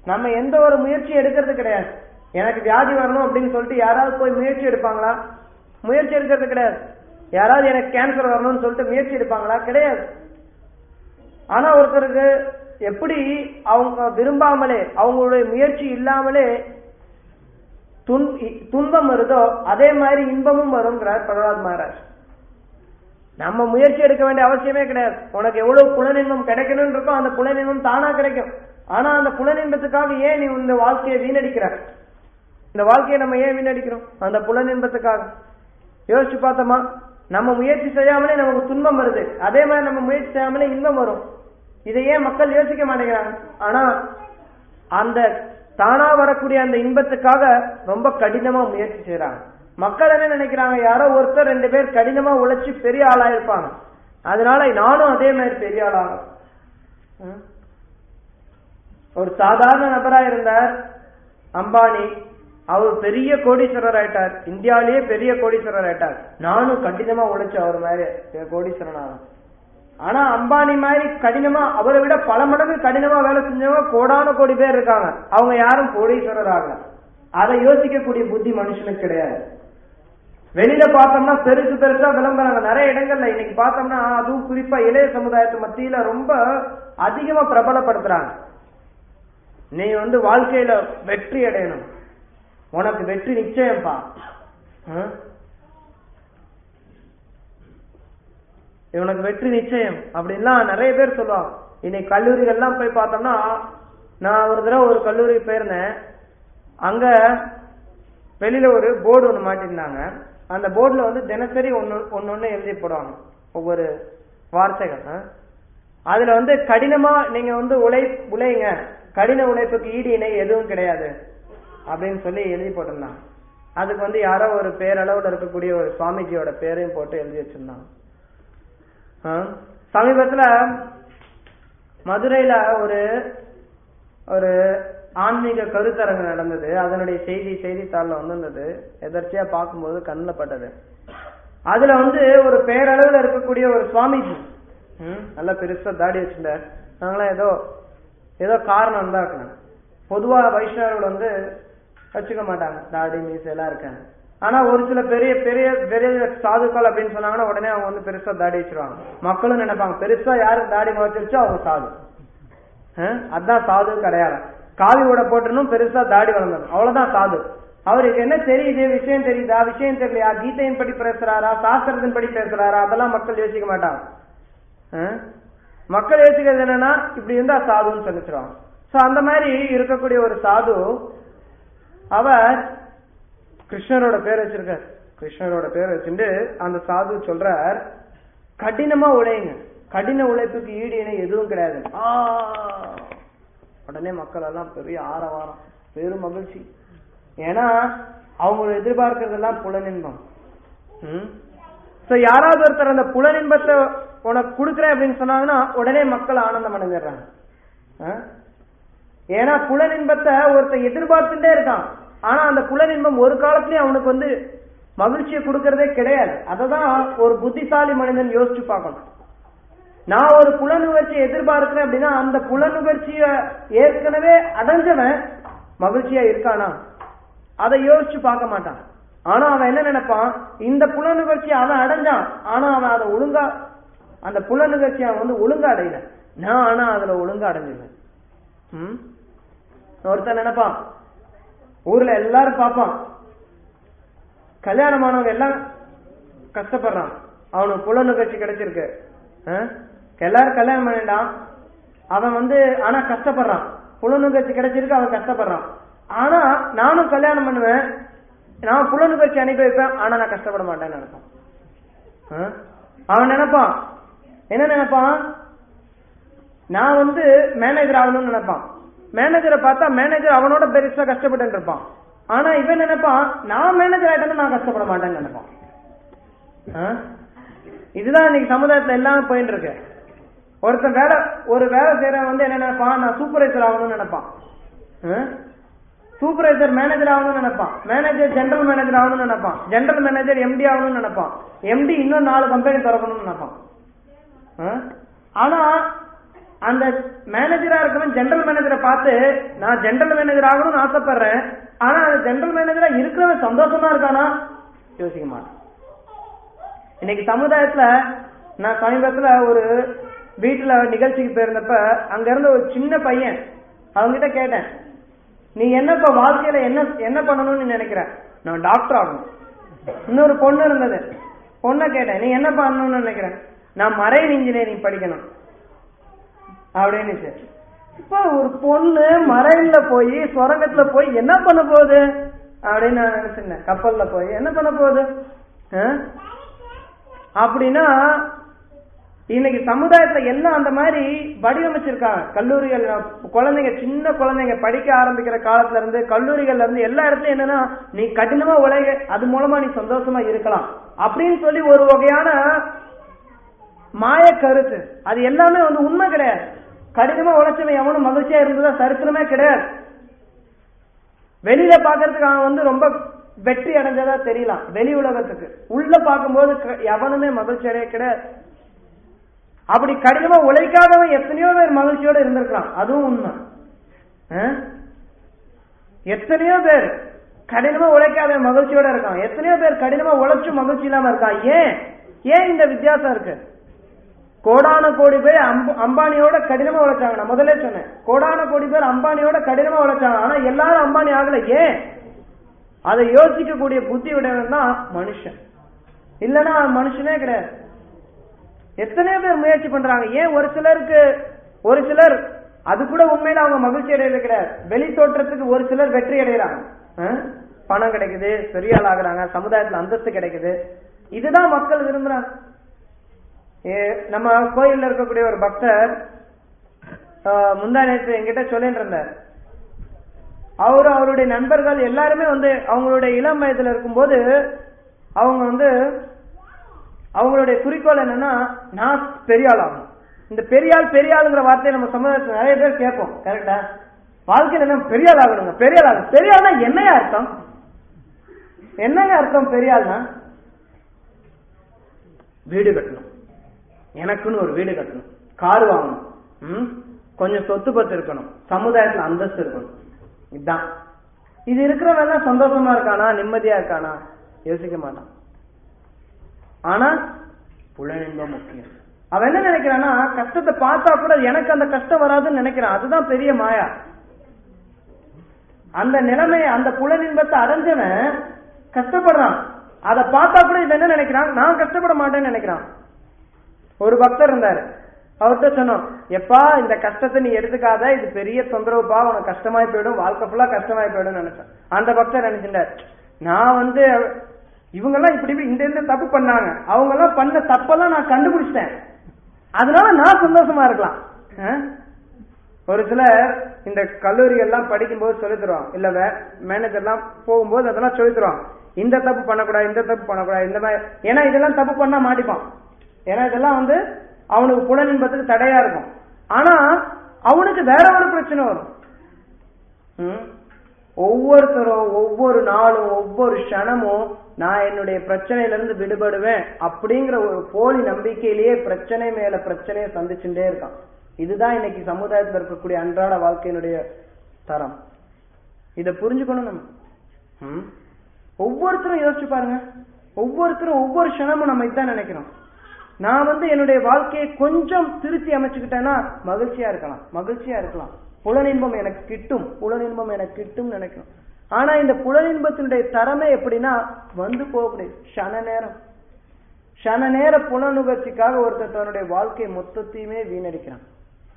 நம்ம எந்த ஒரு முயற்சி எடுக்கிறது கிடையாது எனக்கு வியாதி வரணும் அப்படின்னு சொல்லிட்டு யாராவது போய் முயற்சி எடுப்பாங்களா முயற்சி எடுக்கிறது கிடையாது யாராவது எனக்கு கேன்சர் வரணும்னு சொல்லிட்டு முயற்சி எடுப்பாங்களா கிடையாது ஆனா ஒருத்தருக்கு எப்படி அவங்க விரும்பாமலே அவங்களுடைய முயற்சி இல்லாமலே துன் துன்பம் வருதோ அதே மாதிரி இன்பமும் வருங்கிறார் பிரகலாத் மகாராஜ் நம்ம முயற்சி எடுக்க வேண்டிய அவசியமே கிடையாது உனக்கு எவ்வளவு புலனின்பம் கிடைக்கணும்னு இருக்கோ அந்த புலனின்பம் தானா கிடைக்கும் ஆனா அந்த புலனின்பத்துக்காக ஏன் நீ இந்த வாழ்க்கையை வீணடிக்கிற இந்த வாழ்க்கையை நம்ம ஏன் வீணடிக்கிறோம் அந்த புலனின்பத்துக்காக யோசிச்சு பார்த்தோமா நம்ம முயற்சி செய்யாமலே நமக்கு துன்பம் வருது அதே மாதிரி நம்ம முயற்சி செய்யாமலே இன்பம் வரும் இதை ஏன் மக்கள் யோசிக்க மாட்டேங்கிறாங்க ஆனா அந்த தானா வரக்கூடிய அந்த இன்பத்துக்காக ரொம்ப கடினமா முயற்சி செய்யறாங்க மக்கள் என்ன நினைக்கிறாங்க யாரோ ஒருத்தர் ரெண்டு பேர் கடினமா உழைச்சி பெரிய ஆளா இருப்பாங்க அதனால நானும் அதே மாதிரி பெரிய ஆளாகும் ம்? ஒரு சாதாரண நபரா இருந்தார் அம்பானி அவர் பெரிய கோடீஸ்வரர் ஆயிட்டார் இந்தியாவிலேயே பெரிய கோடீஸ்வரர் ஆயிட்டார் நானும் கடினமா உழைச்சு அவர் மாதிரி கோடீஸ்வரன் ஆகும் ஆனா அம்பானி மாதிரி கடினமா அவரை விட பல மடங்கு கடினமா வேலை செஞ்சவங்க கோடான கோடி பேர் இருக்காங்க அவங்க யாரும் கோடீஸ்வரர் ஆகல அதை யோசிக்கக்கூடிய புத்தி மனுஷனுக்கு கிடையாது வெளியில பார்த்தோம்னா பெருசு பெருசா விளம்பரங்க நிறைய இடங்கள்ல இன்னைக்கு பார்த்தோம்னா அதுவும் குறிப்பா இளைய சமுதாயத்து மத்தியில ரொம்ப அதிகமா பிரபலப்படுத்துறாங்க நீ வந்து வாழ்க்கையில வெற்றி அடையணும் உனக்கு வெற்றி நிச்சயம்ப்பா ஆ? இவனுக்கு வெற்றி நிச்சயம் அப்படின்லாம் நிறைய பேர் சொல்லுவாங்க இன்னைக்கு கல்லூரிகள்லாம் போய் பார்த்தோம்னா நான் ஒரு தடவை ஒரு கல்லூரி போயிருந்தேன் அங்க வெளியில ஒரு போர்டு ஒன்று மாட்டிருந்தாங்க அந்த போர்டுல வந்து தினசரி ஒன்னு ஒன்னொன்னு எழுதி போடுவாங்க ஒவ்வொரு வார்த்தைகள் ஆ? அதுல வந்து கடினமா நீங்க வந்து உழை உழைங்க கடின உழைப்புக்கு ஈடு இணை எதுவும் கிடையாது அப்படின்னு சொல்லி எழுதி போட்டிருந்தாங்க அதுக்கு வந்து யாரோ ஒரு பேரளவுல இருக்கக்கூடிய ஒரு சுவாமிஜியோட பேரையும் போட்டு எழுதி வச்சிருந்தாங்க ஆ? சமீபத்துல மதுரையில ஒரு ஒரு ஆன்மீக கருத்தரங்கு நடந்தது அதனுடைய செய்தி செய்தித்தாள்ல வந்திருந்தது எதர்ச்சியா பார்க்கும்போது கண்ணில் பட்டது அதுல வந்து ஒரு பேரளவுல இருக்கக்கூடிய ஒரு சுவாமிஜி ம், நல்ல பெருசா தாடி வச்சிருந்தார் நாங்களாம் ஏதோ ஏதோ காரணம் தான் இருக்கணும் பொதுவா வைஷ்ணவர்கள் வந்து வச்சுக்க மாட்டாங்க தாடி மீசை எல்லாம் இருக்காங்க ஆனா ஒரு சில பெரிய பெரிய பெரிய சாதுக்கள் அப்படின்னு சொன்னாங்கன்னா உடனே அவங்க வந்து பெருசா தாடி வச்சிருவாங்க மக்களும் நினைப்பாங்க பெருசா யாருக்கு தாடி முளைச்சிருச்சோ அவங்க சாது அஹ், அதான் சாது கிடையாது காவி உடை போட்டுணும் பெருசா தாடி வளர்ந்தணும் அவ்வளவுதான் சாது அவருக்கு என்ன தெரியுது விஷயம் தெரியுதா விஷயம் தெரியலையா கீதையின் படி பேசுறாரா சாஸ்திரத்தின் படி பேசுறாரா அதெல்லாம் மக்கள் யோசிக்க மாட்டாங்க அஹ்? மக்கள் யோசிக்கிறது என்னன்னா இப்படி இருந்தா சாதுன்னு சொல்லிச்சிருவாங்க சோ அந்த மாதிரி இருக்கக்கூடிய ஒரு சாது அவர் கிருஷ்ணரோட பேர் வச்சிருக்கார் கிருஷ்ணரோட பேர் வச்சுட்டு அந்த சாது சொல்றார் கடினமா உழைங்க கடின உழைப்புக்கு ஈடு இணை எதுவும் கிடையாது ஆ! உடனே மக்கள் எல்லாம் பெரிய ஆரவாரம் பெரும் மகிழ்ச்சி ஏன்னா அவங்க எதிர்பார்க்கறதெல்லாம் புலனின்பம் ம் சோ யாராவது ஒருத்தர் அந்த புலனின்பத்தை உனக்கு கொடுக்குறேன் அப்படின்னு சொன்னாங்கன்னா உடனே மக்கள் ஆனந்தம் அடைஞ்சிடுறாங்க ஆ? ஏன்னா புலனின்பத்தை ஒருத்தன் எதிர்பார்த்துட்டே இருக்கான் ஆனா அந்த புலனின்பம் ஒரு காலத்திலயும் அவனுக்கு வந்து மகிழ்ச்சியை கொடுக்கறதே கிடையாது அததான் ஒரு புத்திசாலி மனிதன் யோசிச்சு பார்க்கணும் நான் ஒரு புலனுணர்ச்சியை எதிர்பார்க்கிறேன் அப்படின்னா அந்த புலனுணர்ச்சிய ஏற்கனவே அடைஞ்சவன் மகிழ்ச்சியா இருக்கானா அதை யோசிச்சு பார்க்க மாட்டான் ஆனா அவன் என்ன நினைப்பான் இந்த புலனுணர்ச்சியை அவன் அடைஞ்சான் ஆனா அவன் அதை ஒழுங்கா அந்த புலனுணர்ச்சியை அவன் வந்து ஒழுங்கா அடையல நான் ஆனா அதுல ஒழுங்கா அடைஞ்சிருவேன் ம்? ஒருத்தன் நினைப்பான் ஊர்ல எல்லாரும் பார்ப்பான் கல்யாணமானவங்க எல்லாம் கஷ்டப்படுறான் அவனுக்கு புல நிகழ்ச்சி கிடைச்சிருக்கு ஆ? எல்லாரும் கல்யாணம் பண்ணிட்டான் அவன் வந்து ஆனா கஷ்டப்படுறான் புல நிகழ்ச்சி கிடைச்சிருக்கு அவன் கஷ்டப்படுறான் ஆனா நானும் கல்யாணம் பண்ணுவேன் நான் புல நிகழ்ச்சி அனுப்பி வைப்பேன் ஆனா நான் கஷ்டப்பட மாட்டேன்னு நினைப்பான் ஆ? அவன் நினைப்பான் என்ன நினைப்பான் நான் வந்து மேனேஜர் ஆகணும்னு நினைப்பான் மேனேஜரை பார்த்தா மேனேஜர் அவனோட பெருசா கஷ்டப்பட்டு இருப்பான் ஆனா இவன் நினைப்பான் நான் மேனேஜர் ஆயிட்டேன்னு நான் கஷ்டப்பட மாட்டேன்னு நினைப்பான் ஆ? இதுதான் இன்னைக்கு சமுதாயத்துல எல்லாம் போயிட்டு இருக்கு ஒருத்தன் வேலை ஒரு வேலை செய்யறவன் வந்து என்ன நினைப்பான் நான் சூப்பர்வைசர் ஆகணும்னு நினைப்பான் சூப்பர்வைசர் மேனேஜர் ஆகணும்னு நினைப்பான் மேனேஜர் ஜெனரல் மேனேஜர் ஆகணும்னு நினைப்பான் ஜெனரல் மேனேஜர் எம்டி ஆகணும்னு நினைப்பான் எம்டி இன்னும் நாலு கம்பெனி திறக்கணும்னு நினைப்பான் ஆ? ஆனா அந்த மேனேஜரா இருக்கவன் ஜெனரல் மேனேஜரை பார்த்து நான் ஜெனரல் மேனேஜர் ஆகணும்னு ஆசைப்படுறேன் ஆனா அந்த ஜெனரல் மேனேஜரா இருக்கிறவன் சந்தோஷமா இருக்கானா யோசிக்க மாட்டான் இன்னைக்கு சமுதாயத்துல நான் சமீபத்துல ஒரு வீட்டுல நிகழ்ச்சிக்கு போயிருந்தப்ப அங்க இருந்த ஒரு சின்ன பையன் அவங்ககிட்ட கேட்டேன் நீ என்னப்பா வாழ்க்கையில என்ன என்ன பண்ணணும்னு நினைக்கிற நான் டாக்டர் ஆகணும் இன்னொரு பொண்ணு இருந்தது பொண்ணை கேட்டேன் நீ என்ன பண்ணணும்னு நினைக்கிற நான் மரைன் இன்ஜினியரிங் படிக்கணும் அப்படின்னு இப்ப ஒரு பொண்ணு மரைன்ல போய் சுரங்கத்துல போய் என்ன பண்ண போகுது அப்படின்னு நான் நினைச்சிருந்தேன் கப்பல்ல போய் என்ன பண்ண போகுது ஆ? அப்படின்னா இன்னைக்கு சமுதாயத்துல எல்லாம் அந்த மாதிரி வடிவமைச்சிருக்காங்க கல்லூரிகள் குழந்தைங்க சின்ன குழந்தைங்க படிக்க ஆரம்பிக்கிற காலத்துல இருந்து கல்லூரிகள்ல இருந்து எல்லா இடத்துலயும் என்னன்னா நீ கடினமா உழைக அது மூலமா நீ சந்தோஷமா இருக்கலாம் அப்படின்னு சொல்லி ஒரு வகையான மாய கருத்து அது எல்லாமே வந்து உண்மை கிடையாது கடினமா உழைச்சவன் எவனும் மகிழ்ச்சியா இருந்ததா சரித்திரமே கிடையாது வெளியில பாக்குறதுக்கு அவன் வந்து ரொம்ப வெற்றி அடைஞ்சதா தெரியலாம் வெளி உலகத்துக்கு உள்ள பார்க்கும்போது க- எவனுமே மகிழ்ச்சி அடைய கிடையாது அப்படி கடினமா உழைக்காதவன் எத்தனையோ பேர் மகிழ்ச்சியோட இருந்திருக்கான் அதுவும் உண்மை ஆ? எத்தனையோ பேர் கடினமா உழைக்காத மகிழ்ச்சியோட இருக்கான் எத்தனையோ பேர் கடினமா உழைச்சும் மகிழ்ச்சி இல்லாம இருக்கான் ஏன் ஏன் இந்த வித்தியாசம் இருக்கு கோடான கோடி பேர் அம்ப- அம்பானியோட கடினமா உழைச்சாங்க நான் முதல்ல சொன்னேன் கோடான கோடி பேர் அம்பானியோட கடினமா உழைச்சாங்க ஆனா எல்லாரும் அம்பானி ஆகல ஏன் அதை யோசிக்கக்கூடிய புத்தி உடையவன் தான் மனுஷன் இல்லைன்னா அவன் மனுஷனே கிடையாது எத்தனையோ பேர் முயற்சி பண்றாங்க ஏன் ஒரு சிலருக்கு ஒரு சிலர் அது கூட உண்மையில அவங்க மகிழ்ச்சி அடையறது கிடையாது வெளி தோற்றத்துக்கு ஒரு சிலர் வெற்றி அடைகிறாங்க ஆ? பணம் கிடைக்குது பெரிய ஆள் ஆகுறாங்க சமுதாயத்துல அந்தஸ்து கிடைக்குது இதுதான் மக்கள் விரும்புறாங்க ஏ, நம்ம கோயில்ல இருக்கக்கூடிய ஒரு பக்தர் ஆ, முந்தா நேற்று என்கிட்ட சொல்லிட்டு இருந்தார் அவரு அவருடைய நண்பர்கள் எல்லாருமே வந்து அவங்களுடைய இளம் வயதுல இருக்கும்போது அவங்க வந்து அவங்களுடைய குறிக்கோள் என்னன்னா நான் பெரிய ஆள் ஆகணும் இந்த பெரிய ஆள் பெரிய ஆளுங்கிற வார்த்தையை நம்ம சமுதாயத்தில் நிறைய பேர் கேட்போம் கரெக்டா வாழ்க்கையில என்ன பெரிய ஆள் ஆகணுங்க பெரிய ஆள் ஆகணும் பெரிய ஆள்னா என்னங்க அர்த்தம் என்னங்க அர்த்தம் பெரிய ஆள்னா வீடு கட்டணும் எனக்குன்னு ஒரு வீடு கட்டணும் கார் வாங்கணும் ம்? கொஞ்சம் சொத்து பத்து இருக்கணும் சமுதாயத்துல அந்தஸ்து இருக்கணும் இதுதான் இது இருக்கிறவன் எல்லாம் சந்தோஷமா இருக்கானா நிம்மதியா இருக்கானா யோசிக்க மாட்டான் ஆனா புலனின்பம் முக்கியம் அவன் என்ன நினைக்கிறான்னா கஷ்டத்தை பார்த்தா கூட எனக்கு அந்த கஷ்டம் வராதுன்னு நினைக்கிறான் அதுதான் பெரிய மாயா அந்த நிலைமை அந்த புலனின்பத்தை அடைஞ்சவன் கஷ்டப்படுறான் அதை பார்த்தா கூட இவன் என்ன நினைக்கிறான் நான் கஷ்டப்பட மாட்டேன்னு நினைக்கிறான் ஒரு பக்தர் இருந்தாரு அவர்கிட்ட சொன்னோம் எப்பா இந்த கஷ்டத்தை நீ எடுத்துக்காத இது பெரிய தொந்தரவுப்பா உனக்கு கஷ்டமாய் போயிடும் வாழ்க்கை ஃபுல்லா கஷ்டமாய் போயிடும் நினைச்சேன் அந்த பக்தர் நினைச்சிட்டார் நான் வந்து இவங்க எல்லாம் இப்படி இப்படி இந்த இந்த தப்பு பண்ணாங்க அவங்க எல்லாம் பண்ண தப்பெல்லாம் நான் கண்டுபிடிச்சிட்டேன் அதனால நான் சந்தோஷமா இருக்கலாம் ஆ? ஒரு சிலர் இந்த கல்லூரிகள்லாம் படிக்கும்போது சொல்லி தருவாங்க இல்ல மேனேஜர்லாம் போகும்போது அதெல்லாம் சொல்லி தருவாங்க இந்த தப்பு பண்ணக்கூடாது இந்த தப்பு பண்ணக்கூடாது இந்த மாதிரி ஏன்னா இதெல்லாம் தப்பு பண்ணா மாட்டிப்பான் ஏன்னா இதெல்லாம் வந்து அவனுக்கு புலனின்பத்துக்கு தடையா இருக்கும் ஆனா அவனுக்கு வேற ஒரு பிரச்சனை வரும் ம்? ஒவ்வொருத்தரும் ஒவ்வொரு நாளும் ஒவ்வொரு க்ஷணமும் நான் என்னுடைய பிரச்சனையில இருந்து விடுபடுவேன் அப்படிங்கிற ஒரு போலி நம்பிக்கையிலேயே பிரச்சனை மேல பிரச்சனையை சந்திச்சுட்டே இருக்கான் இதுதான் இன்னைக்கு சமுதாயத்துல இருக்கக்கூடிய அன்றாட வாழ்க்கையினுடைய தரம் இத புரிஞ்சுக்கணும் நம்ம ம்? ஒவ்வொருத்தரும் யோசிச்சு பாருங்க ஒவ்வொருத்தரும் ஒவ்வொரு க்ஷணமும் நம்ம இதான் நினைக்கிறோம் நான் வந்து என்னுடைய வாழ்க்கையை கொஞ்சம் திருத்தி அமைச்சுக்கிட்டேன்னா மகிழ்ச்சியா இருக்கலாம் மகிழ்ச்சியா இருக்கலாம் புலனின்பம் எனக்கு கிட்டும் புலனின்பம் எனக்கு கிட்டும் நினைக்கிறோம் ஆனா இந்த புலனின்பத்தினுடைய தரமே எப்படின்னா வந்து போகக்கூடிய க்ஷண நேரம் க்ஷண நேர புலனுகர்ச்சிக்காக ஒருத்தர் தன்னுடைய வாழ்க்கை மொத்தத்தையுமே வீணடிக்கிறான்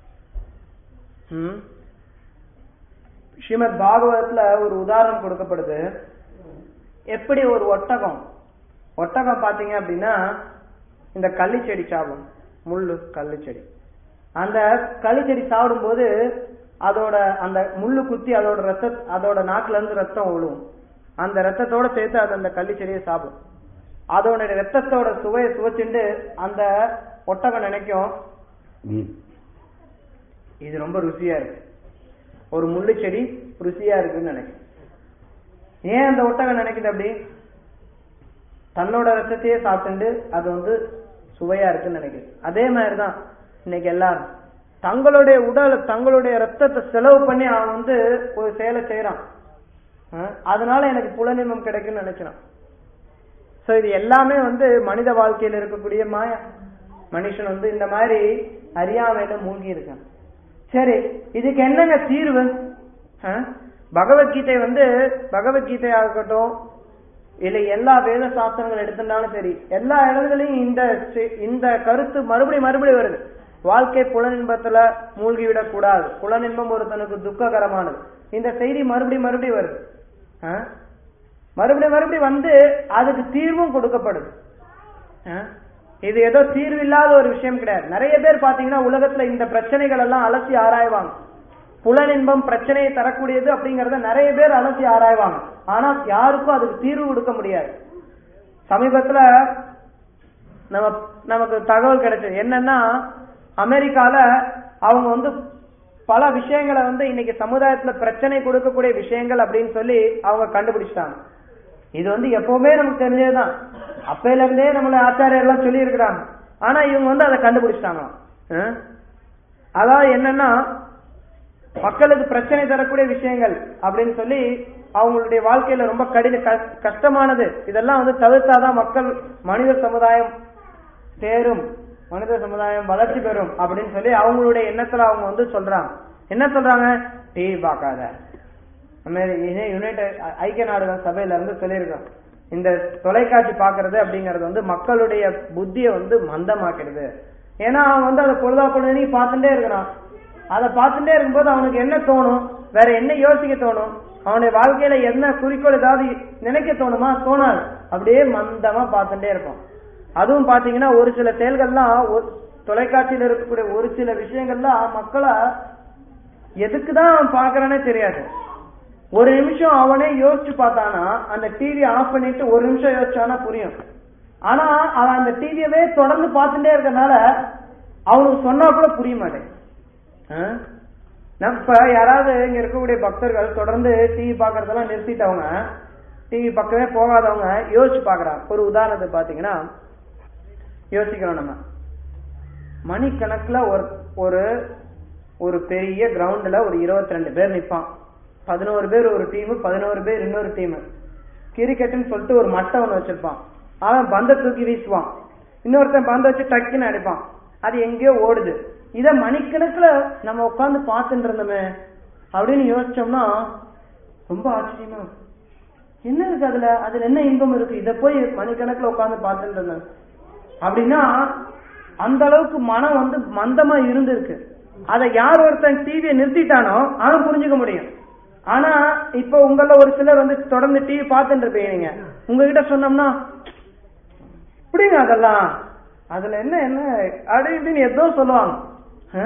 ம்? ஸ்ரீமத் பாகவதத்துல ஒரு உதாரணம் கொடுக்கப்படுது எப்படி ஒரு ஒட்டகம் ஒட்டகம் பாத்தீங்க அப்படின்னா இந்த கள்ளிச்செடி சாப்பிடும் முள்ளு கள்ளிச்செடி அந்த கள்ளிச்செடி சாப்பிடும்போது அதோட அந்த முள்ளு குத்தி அதோட ரத்த அதோட நாக்குல இருந்து ரத்தம் விழுவும் அந்த ரத்தத்தோட சேர்த்து அது அந்த கள்ளிச்செடியை சாப்பிடும் அதோட ரத்தத்தோட சுவையை சுவைச்சுண்டு அந்த ஒட்டகம் நினைக்கும் இது ரொம்ப ருசியா இருக்கு ஒரு முள்ளு செடி ருசியா இருக்குன்னு நினைக்கும் ஏன் அந்த ஒட்டகம் நினைக்குது அப்படி தன்னோட ரத்தத்தையே சாப்பிட்டுண்டு அது வந்து சுவையா இருக்குன்னு நினைக்குது அதே மாதிரிதான் இன்னைக்கு எல்லாரும் தங்களுடைய உடல் தங்களுடைய ரத்தத்தை செலவு பண்ணி அவன் வந்து ஒரு செயலை செய்யறான் அஹ், அதனால எனக்கு புலனின்பம் கிடைக்கும்னு நினைக்கிறான் சோ இது எல்லாமே வந்து மனித வாழ்க்கையில இருக்கக்கூடிய மாயா மனுஷன் வந்து இந்த மாதிரி அறியாமையில மூழ்கி இருக்கான் சரி இதுக்கு என்னங்க தீர்வு அஹ்? பகவத்கீதை வந்து பகவத்கீதையா இருக்கட்டும் இல்ல எல்லா வேத சாஸ்திரங்கள் எடுத்திருந்தாலும் சரி எல்லா இடங்களையும் இந்த சி- இந்த கருத்து மறுபடியும் மறுபடியும் வருது வாழ்க்கை புலனின்பத்துல மூழ்கி விடக் கூடாது புலனின்பம் ஒருத்தனுக்கு துக்ககரமானது இந்த செய்தி மறுபடியும் மறுபடியும் வருது ஆ? மறுபடியும் மறுபடியும் வந்து அதுக்கு தீர்வும் கொடுக்கப்படுது ஆ? இது ஏதோ தீர்வு இல்லாத ஒரு விஷயம் கிடையாது நிறைய பேர் பாத்தீங்கன்னா உலகத்துல இந்த பிரச்சனைகள் எல்லாம் அலசி ஆராய்வாங்க புலனின்பம் பிரச்சனையை தரக்கூடியது அப்படிங்கறத நிறைய பேர் அலசி ஆராய்வாங்க ஆனா யாருக்கும் அதுக்கு தீர்வு கொடுக்க முடியாது சமீபத்துல நம்ம நமக்கு தகவல் கிடைச்சது என்னன்னா அமெரிக்கால அவங்க வந்து பல விஷயங்களை வந்து இன்னைக்கு சமுதாயத்துல பிரச்சனை கொடுக்கக்கூடிய விஷயங்கள் அப்படின்னு சொல்லி அவங்க கண்டுபிடிச்சிட்டாங்க இது வந்து எப்பவுமே நமக்கு தெரிஞ்சதுதான் அப்பையில இருந்தே நம்மள ஆச்சாரியர் எல்லாம் சொல்லி இருக்கிறாங்க ஆனா இவங்க வந்து அதை கண்டுபிடிச்சிட்டாங்களாம் ஆ? அதாவது என்னன்னா மக்களுக்கு பிரச்சனை தரக்கூடிய விஷயங்கள் அப்படின்னு சொல்லி அவங்களுடைய வாழ்க்கையில ரொம்ப கடின க- கஷ்டமானது இதெல்லாம் வந்து தவிர்த்தாதான் மக்கள் மனித சமுதாயம் தேரும் மனித சமுதாயம் வளர்ச்சி பெறும் அப்படின்னு சொல்லி அவங்களுடைய எண்ணத்துல அவங்க வந்து சொல்றாங்க என்ன சொல்றாங்க டிவி பார்க்காத யுனைடெட் ஐக்கிய நாடுகள் சபையில இருந்து சொல்லியிருக்கோம் இந்த தொலைக்காட்சி பார்க்கிறது அப்படிங்கறது வந்து மக்களுடைய புத்தியை வந்து மந்தமாக்கிறது ஏன்னா அவன் வந்து அதை பொழுதா பொழுது பார்த்துட்டே இருக்கிறான் அதை பார்த்துட்டே இருக்கும்போது அவனுக்கு என்ன தோணும் வேற என்ன யோசிக்க தோணும் அவனுடைய வாழ்க்கையில என்ன குறிக்கோள் ஏதாவது நினைக்க தோணுமா தோணாது அப்படியே மந்தமா பார்த்துட்டே இருப்பான் அதுவும் பாத்தீங்கன்னா ஒரு சில செயல்கள்லாம் ஒரு- தொலைக்காட்சியில இருக்கக்கூடிய ஒரு சில விஷயங்கள்லாம் மக்களை எதுக்குதான் அவன் பாக்குறானே தெரியாது ஒரு நிமிஷம் அவனே யோசிச்சு பார்த்தானா அந்த டிவி ஆஃப் பண்ணிட்டு ஒரு நிமிஷம் யோசிச்சானா புரியும் ஆனா அவன் அந்த டிவியவே தொடர்ந்து பார்த்துட்டே இருக்கறனால அவனுக்கு சொன்னா கூட புரிய மாட்டேன் நம்ம இப்ப யாராவது இங்க இருக்கக்கூடிய பக்தர்கள் தொடர்ந்து டிவி பாக்குறதெல்லாம் நிறுத்திட்டவங்க டிவி பக்கமே போகாதவங்க யோசிச்சு பாக்குறாங்க ஒரு உதாரணத்துக்கு பாத்தீங்கன்னா யோசிக்கிறோம் நம்ம மணிக்கணக்குல ஒரு ஒரு ஒரு பெரிய கிரவுண்ட்ல ஒரு 22 ரெண்டு பேர் நிப்பான் பதினோரு பேர் ஒரு டீம் பதினோரு பேர் இன்னொரு டீம் கிரிக்கெட்னு சொல்லிட்டு ஒரு மட்டை ஒன்று வச்சிருப்பான் அவன் பந்தை தூக்கி வீசுவான் இன்னொருத்தன் பந்தை வச்சு டக்குன்னு அடிப்பான் அது எங்கேயோ ஓடுது இத மணிக்கணக்குல நம்ம உட்கார்ந்து பார்த்துட்டு இருந்தோமே அப்படின்னு யோசிச்சோம்னா ரொம்ப ஆச்சரியமா இருக்கும். என்ன இருக்கு அதுல அதுல என்ன இன்பம் இருக்கு இத போய் மணிக்கணக்குல உட்கார்ந்து பார்த்துட்டு இருந்தேன் அப்படின்னா அந்த அளவுக்கு மனம் வந்து மந்தமா இருந்திருக்கு அதை யார் ஒருத்தன் டிவியை நிறுத்திட்டானோ அவன் புரிஞ்சுக்க முடியும் ஆனா இப்ப உங்கள ஒரு சிலர் வந்து தொடர்ந்து டிவி பார்த்துட்டு இருப்பீங்க உங்ககிட்ட சொன்னோம்னா இப்படிங்க அதெல்லாம் அதுல என்ன என்ன அப்படி இப்படின்னு ஏதோ சொல்லுவாங்க ஆ?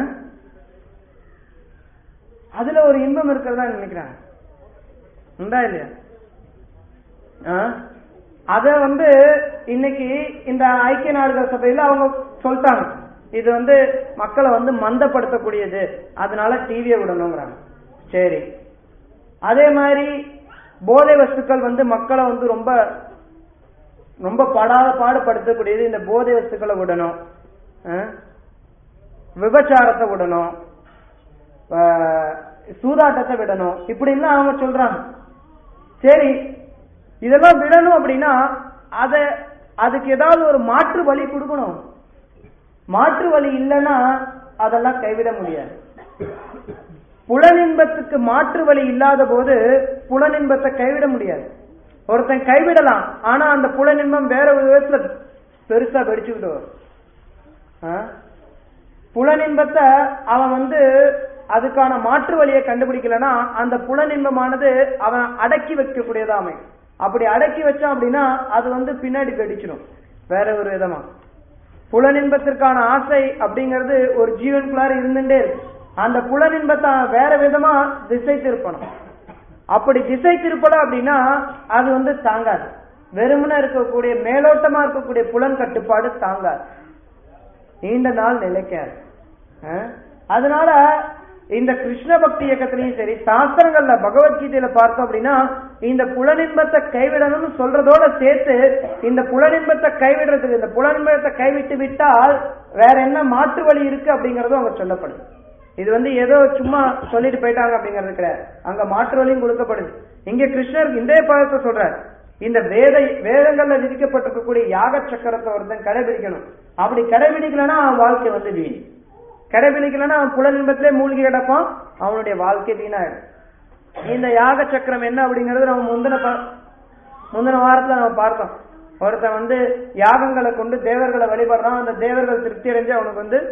அதுல ஒரு இன்பம் இருக்கிறதா நினைக்கிறாங்க உண்டா இல்லையா ஆ? அத வந்து இன்னைக்கு இந்த ஐக்கிய நாடுகள் சபையில அவங்க சொல்லிட்டாங்க இது வந்து மக்களை வந்து மந்தப்படுத்தக்கூடியது அதனால டிவியை விடணுங்கிறாங்க சரி அதே மாதிரி போதை வஸ்துக்கள் வந்து மக்களை வந்து ரொம்ப ரொம்ப படாத பாடுபடுத்தக்கூடியது இந்த போதை வஸ்துக்களை விடணும் ஆ? விபச்சாரத்தை விடணும் ஆ, சூதாட்டத்தை விடணும் இப்படி எல்லாம் அவங்க சொல்றாங்க சரி இதெல்லாம் விடணும் அப்படின்னா அத அதுக்கு ஏதாவது ஒரு மாற்று வழி கொடுக்கணும் மாற்று வழி இல்லைன்னா அதெல்லாம் கைவிட முடியாது புலனின்பத்துக்கு மாற்று வழி இல்லாத போது புலனின்பத்தை கைவிட முடியாது ஒருத்தன் கைவிடலாம் ஆனா அந்த புலனின்பம் வேற ஒரு விதத்துல பெருசா வெடிச்சுக்கிட்டு வரும் ஆ? புலனின்பத்தை அவன் வந்து அதுக்கான மாற்று வழியை கண்டுபிடிக்கலனா அந்த புலனின்பமானது அவன் அடக்கி வைக்கக்கூடியதா அமையும் அப்படி அடக்கி வச்சான் அப்படின்னா அது வந்து பின்னாடி வெடிச்சிடும் வேற ஒரு விதமா புலனின்பத்திற்கான ஆசை அப்படிங்கிறது ஒரு ஜீவனுக்குள்ளார இருந்துட்டே இருக்கு அந்த புலனின்பத்தை அவன் வேற விதமா திசை திருப்பணும் அப்படி திசை திருப்பல அப்படின்னா அது வந்து தாங்காது வெறுமனே இருக்கக்கூடிய மேலோட்டமா இருக்கக்கூடிய புலன் கட்டுப்பாடு தாங்காது நீண்ட நாள் நிலைக்காது அஹ்? அதனால இந்த கிருஷ்ண பக்தி இயக்கத்திலையும் சரி சாஸ்திரங்கள்ல பகவத்கீதையில பார்த்தோம் அப்படின்னா இந்த புலனின்பத்தை கைவிடணும்னு சொல்றதோட சேர்த்து இந்த புலனின்பத்தை கைவிடுறதுக்கு இந்த புலனின்பத்தை கைவிட்டு விட்டால் வேற என்ன மாற்று வழி இருக்கு அப்படிங்கறதும் அவங்க சொல்லப்படுது இது வந்து ஏதோ சும்மா சொல்லிட்டு போயிட்டாங்க அப்படிங்கிறது கிடையாது அங்க மாற்று வழியும் கொடுக்கப்படுது இங்க கிருஷ்ணர் இன்றைய பாதத்தை சொல்றார் இந்த வேத வேதங்கள்ல விதிக்கப்பட்டிருக்கக்கூடிய யாக சக்கரத்தை ஒருத்தன் கடைபிடிக்கணும் அப்படி கடைபிடிக்கலன்னா அவன் வாழ்க்கை வந்து வீண் கடைபிடிக்கலன்னா அவன் புல இன்பத்திலே மூழ்கி கிடப்பான் அவனுடைய வாழ்க்கை வீணாயிடும் இந்த யாக சக்கரம் என்ன அப்படிங்கறது நம்ம முந்தின ப- முந்தின வாரத்துல நம்ம பார்த்தோம் ஒருத்தன் வந்து யாகங்களை கொண்டு தேவர்களை வழிபடுறான் அந்த தேவர்கள் திருப்தி அடைஞ்சு அவனுக்கு வந்து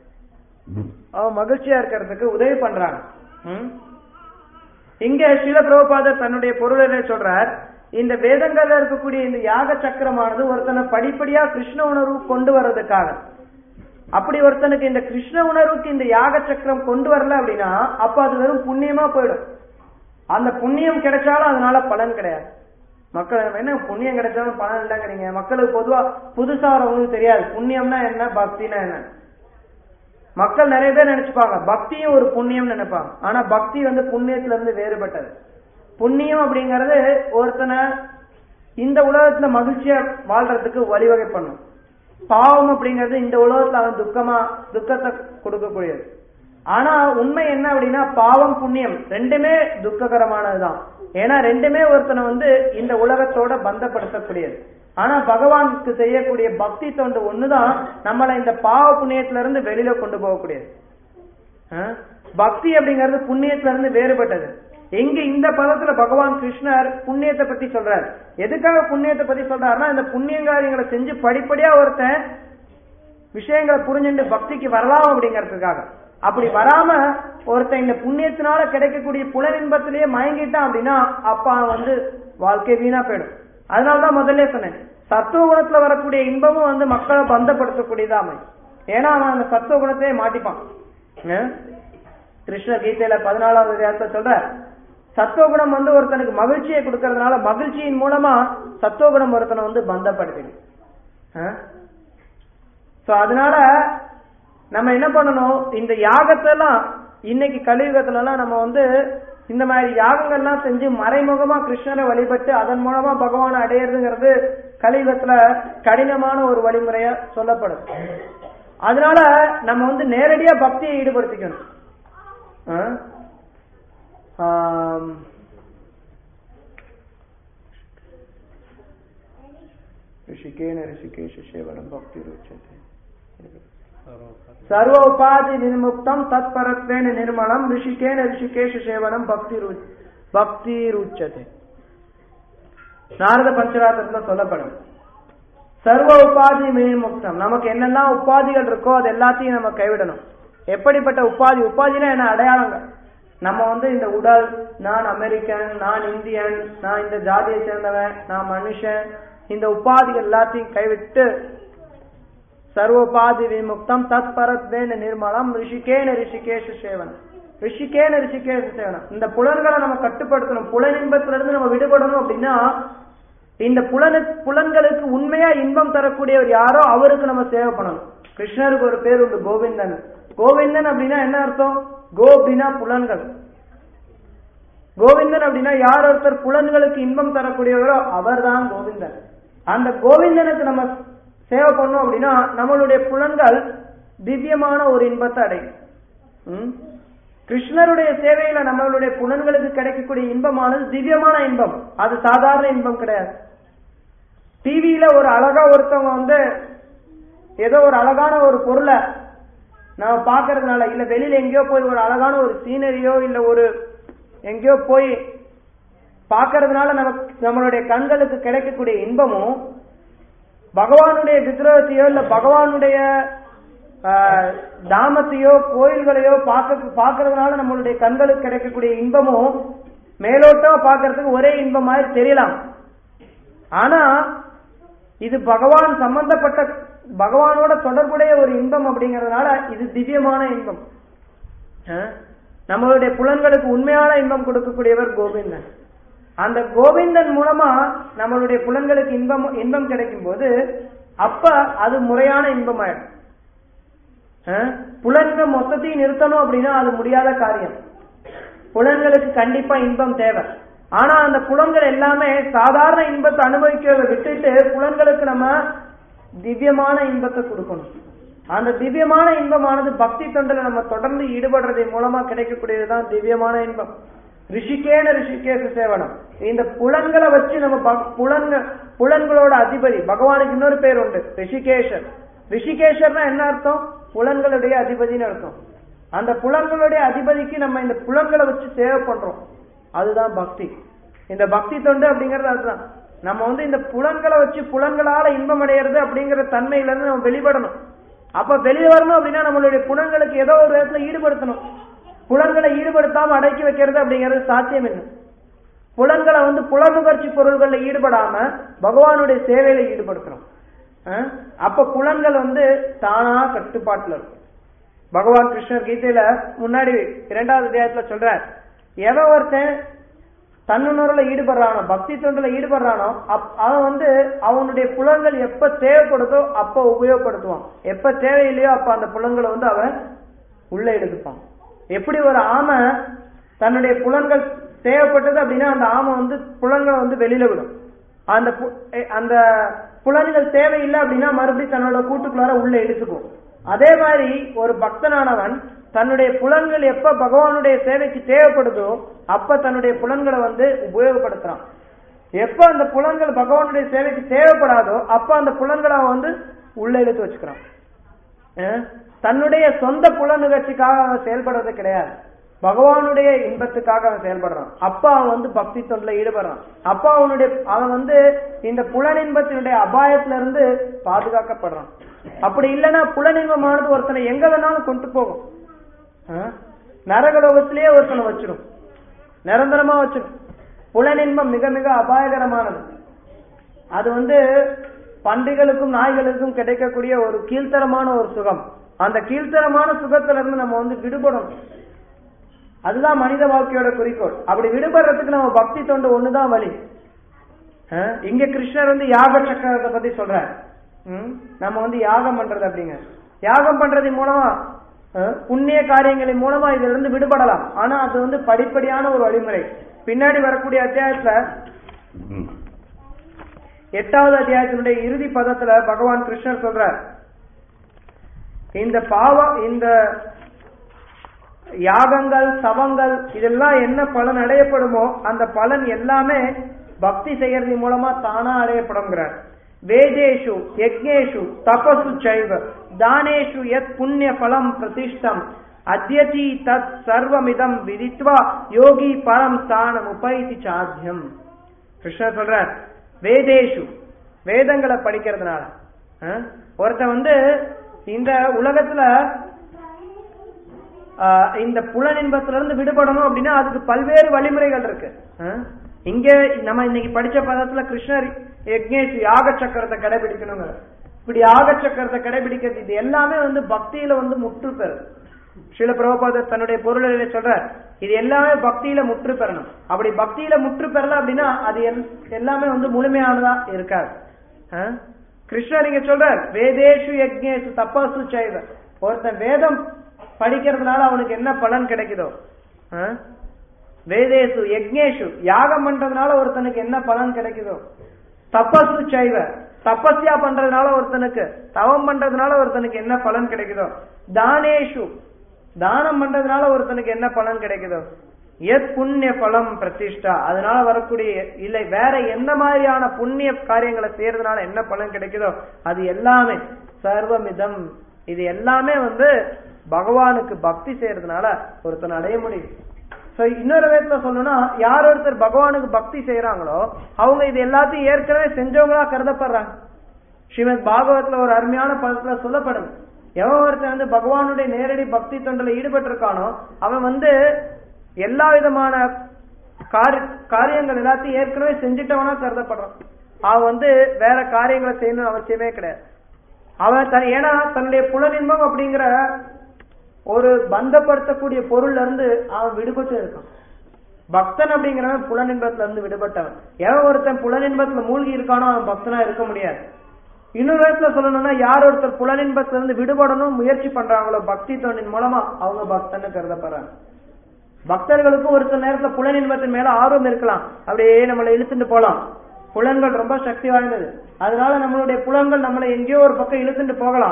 அவன் மகிழ்ச்சியா இருக்கிறதுக்கு உதவி பண்றாங்க ம்? இங்க சில பிரபுபாதர் தன்னுடைய பொருளை சொல்றார் இந்த வேதங்கள்ல இருக்கக்கூடிய இந்த யாக சக்கரமானது ஒருத்தனை படிப்படியா கிருஷ்ண உணர்வு கொண்டு வர்றதுக்காக அப்படி ஒருத்தனுக்கு இந்த கிருஷ்ண உணர்வுக்கு இந்த யாக சக்கரம் கொண்டு வரல அப்படின்னா அப்ப அது வெறும் புண்ணியமா போயிடும் அந்த புண்ணியம் கிடைச்சாலும் அதனால பலன் கிடையாது மக்கள் என்ன புண்ணியம் கிடைச்சாலும் பலன் இல்லைங்கிறீங்க மக்களுக்கு பொதுவா புதுசா வரவங்களுக்கு தெரியாது புண்ணியம்னா என்ன பக்தினா என்ன மக்கள் நிறைய பேர் நினைச்சுப்பாங்க பக்தியும் ஒரு புண்ணியம் நினைப்பாங்க ஆனா பக்தி வந்து புண்ணியத்துல இருந்து வேறுபட்டது புண்ணியம் அப்படிங்கறது ஒருத்தனை இந்த உலகத்துல மகிழ்ச்சியா வாழ்றதுக்கு வழிவகை பண்ணும் பாவம் அப்படிங்கிறது இந்த உலகத்துல அவன் துக்கமா துக்கத்தை கொடுக்கக்கூடியது ஆனா உண்மை என்ன அப்படின்னா பாவம் புண்ணியம் ரெண்டுமே துக்ககரமானதுதான் ஏன்னா ரெண்டுமே ஒருத்தனை வந்து இந்த உலகத்தோட பந்தப்படுத்தக்கூடியது ஆனா பகவானுக்கு செய்யக்கூடிய பக்தி தொண்டு ஒண்ணுதான் நம்மளை இந்த பாவ புண்ணியத்துல இருந்து வெளியில கொண்டு போகக்கூடியது ஆ? பக்தி அப்படிங்கிறது புண்ணியத்துல இருந்து வேறுபட்டது எங்க இந்த பதத்துல பகவான் கிருஷ்ணர் புண்ணியத்தை பத்தி சொல்றாரு எதுக்காக புண்ணியத்தை பத்தி சொல்றாருன்னா இந்த புண்ணியங்காரியங்களை செஞ்சு படிப்படியா ஒருத்தன் விஷயங்களை புரிஞ்சுட்டு பக்திக்கு வரலாம் அப்படிங்கிறதுக்காக அப்படி வராம ஒருத்தன் இந்த புண்ணியத்தினால கிடைக்கக்கூடிய புலனின்பத்திலேயே மயங்கிட்டான் அப்படின்னா அப்ப அவன் வந்து வாழ்க்கை வீணா போயிடும் அதனாலதான் முதல்ல சொன்னேன் சத்துவ குணத்துல வரக்கூடிய இன்பமும் வந்து மக்களை பந்தப்படுத்தக்கூடியதா அமையும் ஏன்னா அவன் அந்த சத்துவ குணத்தையே மாட்டிப்பான் ஆ? கிருஷ்ணர் கீதையில பதினாலாவது அத்தியாயத்துல சொல்ற சத்துவகுணம் வந்து ஒருத்தனுக்கு மகிழ்ச்சியை கொடுக்கறதுனால மகிழ்ச்சியின் மூலமா சத்துவகுணம் ஒருத்தனை வந்து பந்தப்படுத்துது சோ அதனால நம்ம என்ன பண்ணணும் இந்த யாகத்தை எல்லாம் இன்னைக்கு கலியுகத்துல எல்லாம் நம்ம வந்து இந்த மாதிரி யாகங்கள்லாம் செஞ்சு மறைமுகமா கிருஷ்ணரை வழிபட்டு அதன் மூலமா பகவானை அடையிறதுங்கிறது கலியுகத்துல கடினமான ஒரு வழிமுறையா சொல்லப்படுது அதனால நம்ம வந்து நேரடியா பக்தியை ஈடுபடுத்திக்கணும் ஆ? ஆம். ऋषिकेन ऋषिकेश सेवनं भक्ति रुच्यते सर्व उपाधि निर्मुक्तम तत्परत्वेन निर्मलम ऋषिकेन ऋषिकेश सेवனம் பக்தி பக்தி ருச்சதே நாரத பஞ்சராத்திரத்துல சொல்லப்படும் சர்வ உபாதி முக்தம் நமக்கு என்னெல்லாம் உபாதிகள் இருக்கோ அது எல்லாத்தையும் நம்ம கைவிடணும் எப்படிப்பட்ட உபாதி உபாதினா என்ன அடையாளங்கள் நம்ம வந்து இந்த உடல் நான் அமெரிக்கன் நான் இந்தியன் நான் இந்த ஜாதியை சேர்ந்தவன் நான் மனுஷன் இந்த உபாதிகள் எல்லாத்தையும் கைவிட்டு சர்வோபாதி விமுக்தம் தத் பரத்வேன நிர்மலம் ரிஷிகேன ரிஷிகேஷ சேவனம் ரிஷிகேன ரிஷிகேஷ சேவனம் இந்த புலன்களை நம்ம கட்டுப்படுத்தணும் புலன் இன்பத்துல இருந்து நம்ம விடுபடணும் அப்படின்னா இந்த புலனு புலன்களுக்கு உண்மையா இன்பம் தரக்கூடியவர் யாரோ அவருக்கு நம்ம சேவை பண்ணணும் கிருஷ்ணருக்கு ஒரு பேர் உண்டு கோவிந்தன் கோவிந்தன் அப்படின்னா என்ன அர்த்தம் கோபினா புலன்கள் கோவிந்தன் அப்படின்னா யார் ஒருத்தர் புலன்களுக்கு இன்பம் தரக்கூடியவரோ அவர்தான் கோவிந்தன் அந்த கோவிந்தனுக்கு நம்ம சேவை பண்ணோம் அப்படின்னா நம்மளுடைய புலன்கள் திவ்யமான ஒரு இன்பத்தை அடையும் ம்? கிருஷ்ணருடைய சேவையில நம்மளுடைய புலன்களுக்கு கிடைக்கக்கூடிய இன்பமானது திவ்யமான இன்பம் அது சாதாரண இன்பம் கிடையாது டிவியில ஒரு அழகா ஒருத்தவங்க வந்து ஏதோ ஒரு அழகான ஒரு பொருளை நம்ம பாக்குறதுனால இல்ல வெளியில எங்கேயோ போய் ஒரு அழகான ஒரு சீனரியோ இல்ல ஒரு எங்கேயோ போய் பார்க்கறதுனால நமக்கு நம்மளுடைய கண்களுக்கு கிடைக்கக்கூடிய இன்பமும் பகவானுடைய விக்கிரகத்தையோ இல்ல பகவானுடைய ஆஹ், தாமத்தையோ கோயில்களையோ பார்க்க பார்க்கறதுனால நம்மளுடைய கண்களுக்கு கிடைக்கக்கூடிய இன்பமும் மேலோட்டமா பார்க்கறதுக்கு ஒரே இன்பம் மாதிரி தெரியலாம் ஆனா இது பகவான் சம்பந்தப்பட்ட பகவானோட தொடர்புடைய ஒரு இன்பம் அப்படிங்கறதுனால இது திவ்யமான இன்பம் ஆஹ், நம்மளுடைய புலன்களுக்கு உண்மையான இன்பம் கொடுக்கக்கூடியவர் கோவிந்தன் அந்த கோவிந்தன் மூலமா நம்மளுடைய புலன்களுக்கு இன்பம் இன்பம் கிடைக்கும் போது அப்ப அது முறையான இன்பம் ஆயிடும் ஆஹ், புலன்கள் மொத்தத்தையும் நிறுத்தணும் அப்படின்னா அது முடியாத காரியம் புலன்களுக்கு கண்டிப்பா இன்பம் தேவை ஆனா அந்த புலன்கள் எல்லாமே சாதாரண இன்பத்தை அனுபவிக்கிறத விட்டுட்டு புலன்களுக்கு நம்ம திவ்யமான இன்பத்தை கொடுக்கணும் அந்த திவ்யமான இன்பமானது பக்தி தொண்டில் நம்ம தொடர்ந்து ஈடுபடுறதன் மூலமா கிடைக்கக்கூடியதுதான் திவ்யமான இன்பம் ரிஷிகேன ரிஷிகேச சேவனம் இந்த புலன்களை வச்சு நம்ம பக்- புலன்க புலன்களோட அதிபதி பகவானுக்கு இன்னொரு பேர் உண்டு ரிஷிகேஷர் ரிஷிகேஷர்னா என்ன அர்த்தம் புலன்களுடைய அதிபதின்னு அர்த்தம் அந்த புலன்களுடைய அதிபதிக்கு நம்ம இந்த புலன்களை வச்சு சேவை பண்றோம் அதுதான் பக்தி இந்த பக்தி தொண்டு அப்படிங்கறது அதுதான் நம்ம வந்து இந்த புலன்களை வச்சு புலன்களால இன்பம் அடையிறது அப்படிங்கிற தன்மையில இருந்து நம்ம வெளிப்படணும் அப்ப வெளியே வரணும் அப்படின்னா நம்மளுடைய புலன்களுக்கு ஏதோ ஒரு விதத்துல ஈடுபடுத்தணும் புலன்களை ஈடுபடுத்தாம அடக்கி வைக்கிறது அப்படிங்கிறது சாத்தியம் இல்லை புலன்களை வந்து புலனுகர்ச்சி பொருள்கள்ல ஈடுபடாம பகவானுடைய சேவையில ஈடுபடுத்தணும் அஹ்? அப்ப புலன்கள் வந்து தானா கட்டுப்பாட்டுல இருக்கும் பகவான் கிருஷ்ணர் கீதையில முன்னாடி இரண்டாவது அத்தியாயத்துல சொல்றார் எவன் ஒருத்தன் தன்னுணர்வுல ஈடுபடுறானோ பக்தி தொண்டுல ஈடுபடுறானோ அப்- அவன் வந்து அவனுடைய புலன்கள் எப்ப தேவைப்படுதோ அப்ப உபயோகப்படுத்துவான் எப்ப தேவையில்லையோ அப்ப அந்த புலன்களை வந்து அவன் உள்ள எடுத்துப்பான் எப்படி ஒரு ஆமை தன்னுடைய புலன்கள் தேவைப்பட்டது அப்படின்னா அந்த ஆமை வந்து புலன்களை வந்து வெளியில விடும் அந்த பு- எ- அந்த புலன்கள் தேவையில்லை அப்படின்னா மறுபடியும் தன்னோட கூட்டுக்குள்ளார உள்ள எடுத்துக்கும் அதே மாதிரி ஒரு பக்தனானவன் தன்னுடைய புலன்கள் எப்ப பகவானுடைய சேவைக்கு தேவைப்படுதோ அப்ப தன்னுடைய புலன்களை வந்து உபயோகப்படுத்துறான் எப்ப அந்த புலன்கள் பகவானுடைய சேவைக்கு தேவைப்படாதோ அப்ப அந்த புலன்களை அவன் வந்து உள்ள எடுத்து வச்சுக்கிறான் அஹ் தன்னுடைய சொந்த புல நிகழ்ச்சிக்காக அவன் செயல்படுறது கிடையாது பகவானுடைய இன்பத்துக்காக அவன் செயல்படுறான் அப்ப அவன் வந்து பக்தி தொண்டுல ஈடுபடுறான் அப்ப அவனுடைய அவன் வந்து இந்த புலனின்பத்தினுடைய அபாயத்துல இருந்து பாதுகாக்கப்படுறான் அப்படி இல்லைன்னா புலனின்பமானது ஒருத்தனை எங்க வேணாலும் கொண்டு போகும் அஹ் நரகலோகத்திலேயே ஒருத்தனை வச்சிடும் நிரந்தரமா வச்சிடும் புலனின்பம் மிக மிக அபாயகரமானது அது வந்து பன்றிகளுக்கும் நாய்களுக்கும் கிடைக்கக்கூடிய ஒரு கீழ்த்தரமான ஒரு சுகம் அந்த கீழ்த்தரமான சுகத்துல இருந்து நம்ம வந்து விடுபடணும் அதுதான் மனித வாழ்க்கையோட குறிக்கோள் அப்படி விடுபடுறதுக்கு நம்ம பக்தி தொண்டு ஒண்ணுதான் வழி அஹ் இங்க கிருஷ்ணர் வந்து யாக சக்கரத்தை பத்தி சொல்றார் ம்? நம்ம வந்து யாகம் பண்றது அப்படிங்க யாகம் பண்றதன் மூலமா அஹ், புண்ணிய காரியங்களின் மூலமா இதுல இருந்து விடுபடலாம் ஆனா அது வந்து படிப்படியான ஒரு வழிமுறை பின்னாடி வரக்கூடிய அத்தியாயத்துல எட்டாவது அத்தியாயத்தினுடைய இறுதி பதத்துல பகவான் கிருஷ்ணர் சொல்றார் இந்த பாவ இந்த யாகங்கள் தவங்கள் இதெல்லாம் என்ன பலன் அடையப்படுமோ அந்த பலன் எல்லாமே பக்தி செய்யறது மூலமா தானா அடையப்படுங்கிறார் வேதேஷு யஜ்ஞேஷு தபசு சைவ தானேஷு யத் புண்ணிய பலம் பிரதிஷ்டம் அத்யதி தத் சர்வமிதம் விதித்வா யோகி பரம் ஸ்தானம் உபைதி சாத்தியம் கிருஷ்ணர் சொல்றார் வேதேஷு வேதங்களை படிக்கிறதுனால அஹ், ஒருத்தன் வந்து இந்த உலகத்துல ஆஹ், இந்த புலனின்பத்துல இருந்து விடுபடணும் அப்படின்னா அதுக்கு பல்வேறு வழிமுறைகள் இருக்கு அஹ், இங்க நம்ம இன்னைக்கு படிச்ச பதத்துல கிருஷ்ணர் யக்னேஷ் யாக சக்கரத்தை கடைபிடிக்கணுங்கிற இப்படி யாக சக்கரத்தை கடைபிடிக்கிறது இது எல்லாமே வந்து பக்தியில வந்து முற்று பெறும் ஸ்ரீல பிரபுபாதர் தன்னுடைய பொருளில சொல்ற இது எல்லாமே பக்தியில முற்று பெறணும் அப்படி பக்தியில முற்று பெறல அப்படின்னா அது எல்- எல்லாமே வந்து முழுமையானதா இருக்காது ஆ? கிருஷ்ணர் இங்க சொல்றார் வேதேஷு யஜ்ஞேஷு தப்பாசு செய்வ ஒருத்தன் வேதம் படிக்கிறதுனால அவனுக்கு என்ன பலன் கிடைக்குதோ ஆ? வேதேசு யஜ்ஞேஷு யாகம் பண்றதுனால ஒருத்தனுக்கு என்ன பலன் கிடைக்குதோ தபசு செய்வ தபஸ்யா பண்றதுனால ஒருத்தனுக்கு தவம் பண்றதுனால ஒருத்தனுக்கு என்ன பலன் கிடைக்குதோ தானேஷு தானம் பண்றதுனால ஒருத்தனுக்கு என்ன பலன் கிடைக்குதோ எத் புண்ணிய பலம் பிரதிஷ்டா அதனால வரக்கூடிய இல்லை வேற என்ன மாதிரியான புண்ணிய காரியங்களை செய்யறதுனால என்ன பலன் கிடைக்குதோ அது எல்லாமே சர்வமிதம் இது எல்லாமே வந்து பகவானுக்கு பக்தி செய்யறதுனால ஒருத்தன் அடைய முடியும் சோ இன்னொரு விதத்துல சொல்லணும்னா யார் ஒருத்தர் பகவானுக்கு பக்தி செய்யறாங்களோ அவங்க இது எல்லாத்தையும் ஏற்கனவே செஞ்சவங்களா கருதப்படுறாங்க ஸ்ரீமத் பாகவத்ல ஒரு அருமையான பதத்துல சொல்லப்படுது எவன் ஒருத்தன் வந்து பகவானுடைய நேரடி பக்தி தொண்டில் ஈடுபட்டிருக்கானோ அவன் வந்து எல்லா விதமான காரி- காரியங்கள் எல்லாத்தையும் ஏற்கனவே செஞ்சிட்டவனா கருதப்படுறான் அவன் வந்து வேற காரியங்களை செய்யணும்னு அவசியமே கிடையாது அவன் தன் ஏன்னா தன்னுடைய புலனின்பம் அப்படிங்கிற ஒரு பந்தப்படுத்தக்கூடிய பொருள்ல இருந்து அவன் விடுபட்டு இருக்கான் பக்தன் அப்படிங்கிறவன் புலனின்பத்துல இருந்து விடுபட்டவன் எவன் ஒருத்தன் புலனின்பத்துல மூழ்கி இருக்கானோ அவன் பக்தனா இருக்க முடியாது இன்னொரு விதத்துல சொல்லணும்னா யார் ஒருத்தர் புலனின்பத்துல இருந்து விடுபடணும் முயற்சி பண்றாங்களோ பக்தி தொண்டின் மூலமா அவங்க பக்தன்னு கருதப்படுறாங்க பக்தர்களுக்கும் ஒரு சில நேரத்துல புலனின்பத்தின் மேல ஆர்வம் இருக்கலாம் அப்படியே நம்மளை இழுத்துட்டு போலாம் புலன்கள் ரொம்ப சக்தி வாய்ந்தது அதனால நம்மளுடைய புலன்கள் நம்மளை எங்கேயோ ஒரு பக்கம் இழுத்துட்டு போகலாம்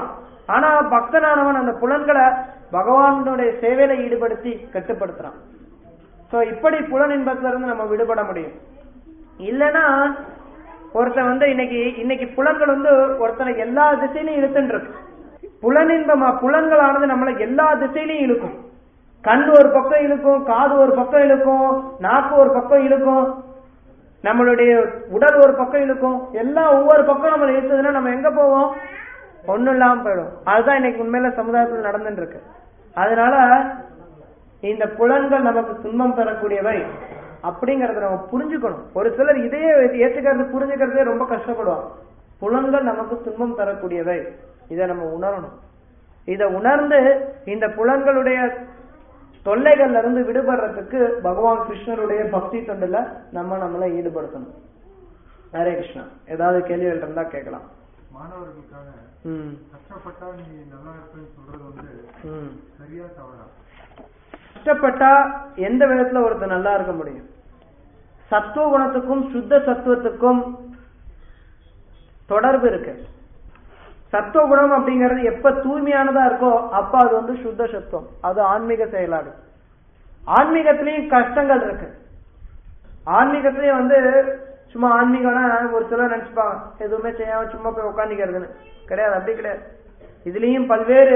ஆனா பக்தனானவன் அந்த புலன்களை பகவானுடைய சேவையில ஈடுபடுத்தி கட்டுப்படுத்துறான் சோ இப்படி புலன் இன்பத்துல இருந்து நம்ம விடுபட முடியும் இல்லனா ஒருத்தன் வந்து இன்னைக்கு இன்னைக்கு புலன்கள் வந்து ஒருத்தனை எல்லா திசையிலையும் இழுத்துட்டு இருக்கு புலனின்பமா புலன்களானது நம்மளை எல்லா திசையிலையும் இழுக்கும் கண் ஒரு பக்கம் இழுக்கும் காது ஒரு பக்கம் இழுக்கும் நாக்கு ஒரு பக்கம் இழுக்கும் நம்மளுடைய உடல் ஒரு பக்கம் இழுக்கும் எல்லாம் ஒவ்வொரு பக்கம் நம்மளை இழுத்ததுன்னா நம்ம எங்க போவோம் ஒண்ணும் இல்லாம போயிடும் அதுதான் இன்னைக்கு உண்மையில சமுதாயத்தில் நடந்துட்டு இருக்கு அதனால இந்த புலன்கள் நமக்கு துன்பம் தரக்கூடியவை அப்படிங்கறத நம்ம புரிஞ்சுக்கணும் ஒரு சிலர் இதையே ஏற்றுக்கிறது புரிஞ்சுக்கிறதே ரொம்ப கஷ்டப்படுவாங்க புலன்கள் நமக்கு துன்பம் தரக்கூடியவை இதை நம்ம உணரணும் இதை உணர்ந்து இந்த புலன்களுடைய தொல்லைகள்ல இருந்து விடுபடுறதுக்கு பகவான் கிருஷ்ணருடைய பக்தி தொண்டுல நம்ம நம்மளை ஈடுபடுத்தணும் ஹரே கிருஷ்ணா ஏதாவது கேள்விகள் இருந்தா கேட்கலாம் மாணவர்களுக்காக ம் கஷ்டப்பட்டா நீ நல்லா இருப்பேன்னு சொல்றது வந்து ம் சரியா தவறா கஷ்டப்பட்டா எந்த விதத்துல ஒருத்தர் நல்லா இருக்க முடியும் சத்துவ குணத்துக்கும் சுத்த சத்துவத்துக்கும் தொடர்பு இருக்கு சத்துவ குணம் அப்படிங்கிறது எப்ப தூய்மையானதா இருக்கோ அப்ப அது வந்து சுத்த சத்துவம் அது ஆன்மீக செயலாடு ஆன்மீகத்திலயும் கஷ்டங்கள் இருக்கு ஆன்மீகத்திலயும் வந்து சும்மா ஆன்மீகம்னா ஒரு சிலர் நினைச்சுப்பாங்க எதுவுமே செய்யாம சும்மா போய் உட்காந்துக்கிறதுன்னு கிடையாது அப்படி கிடையாது இதுலயும் பல்வேறு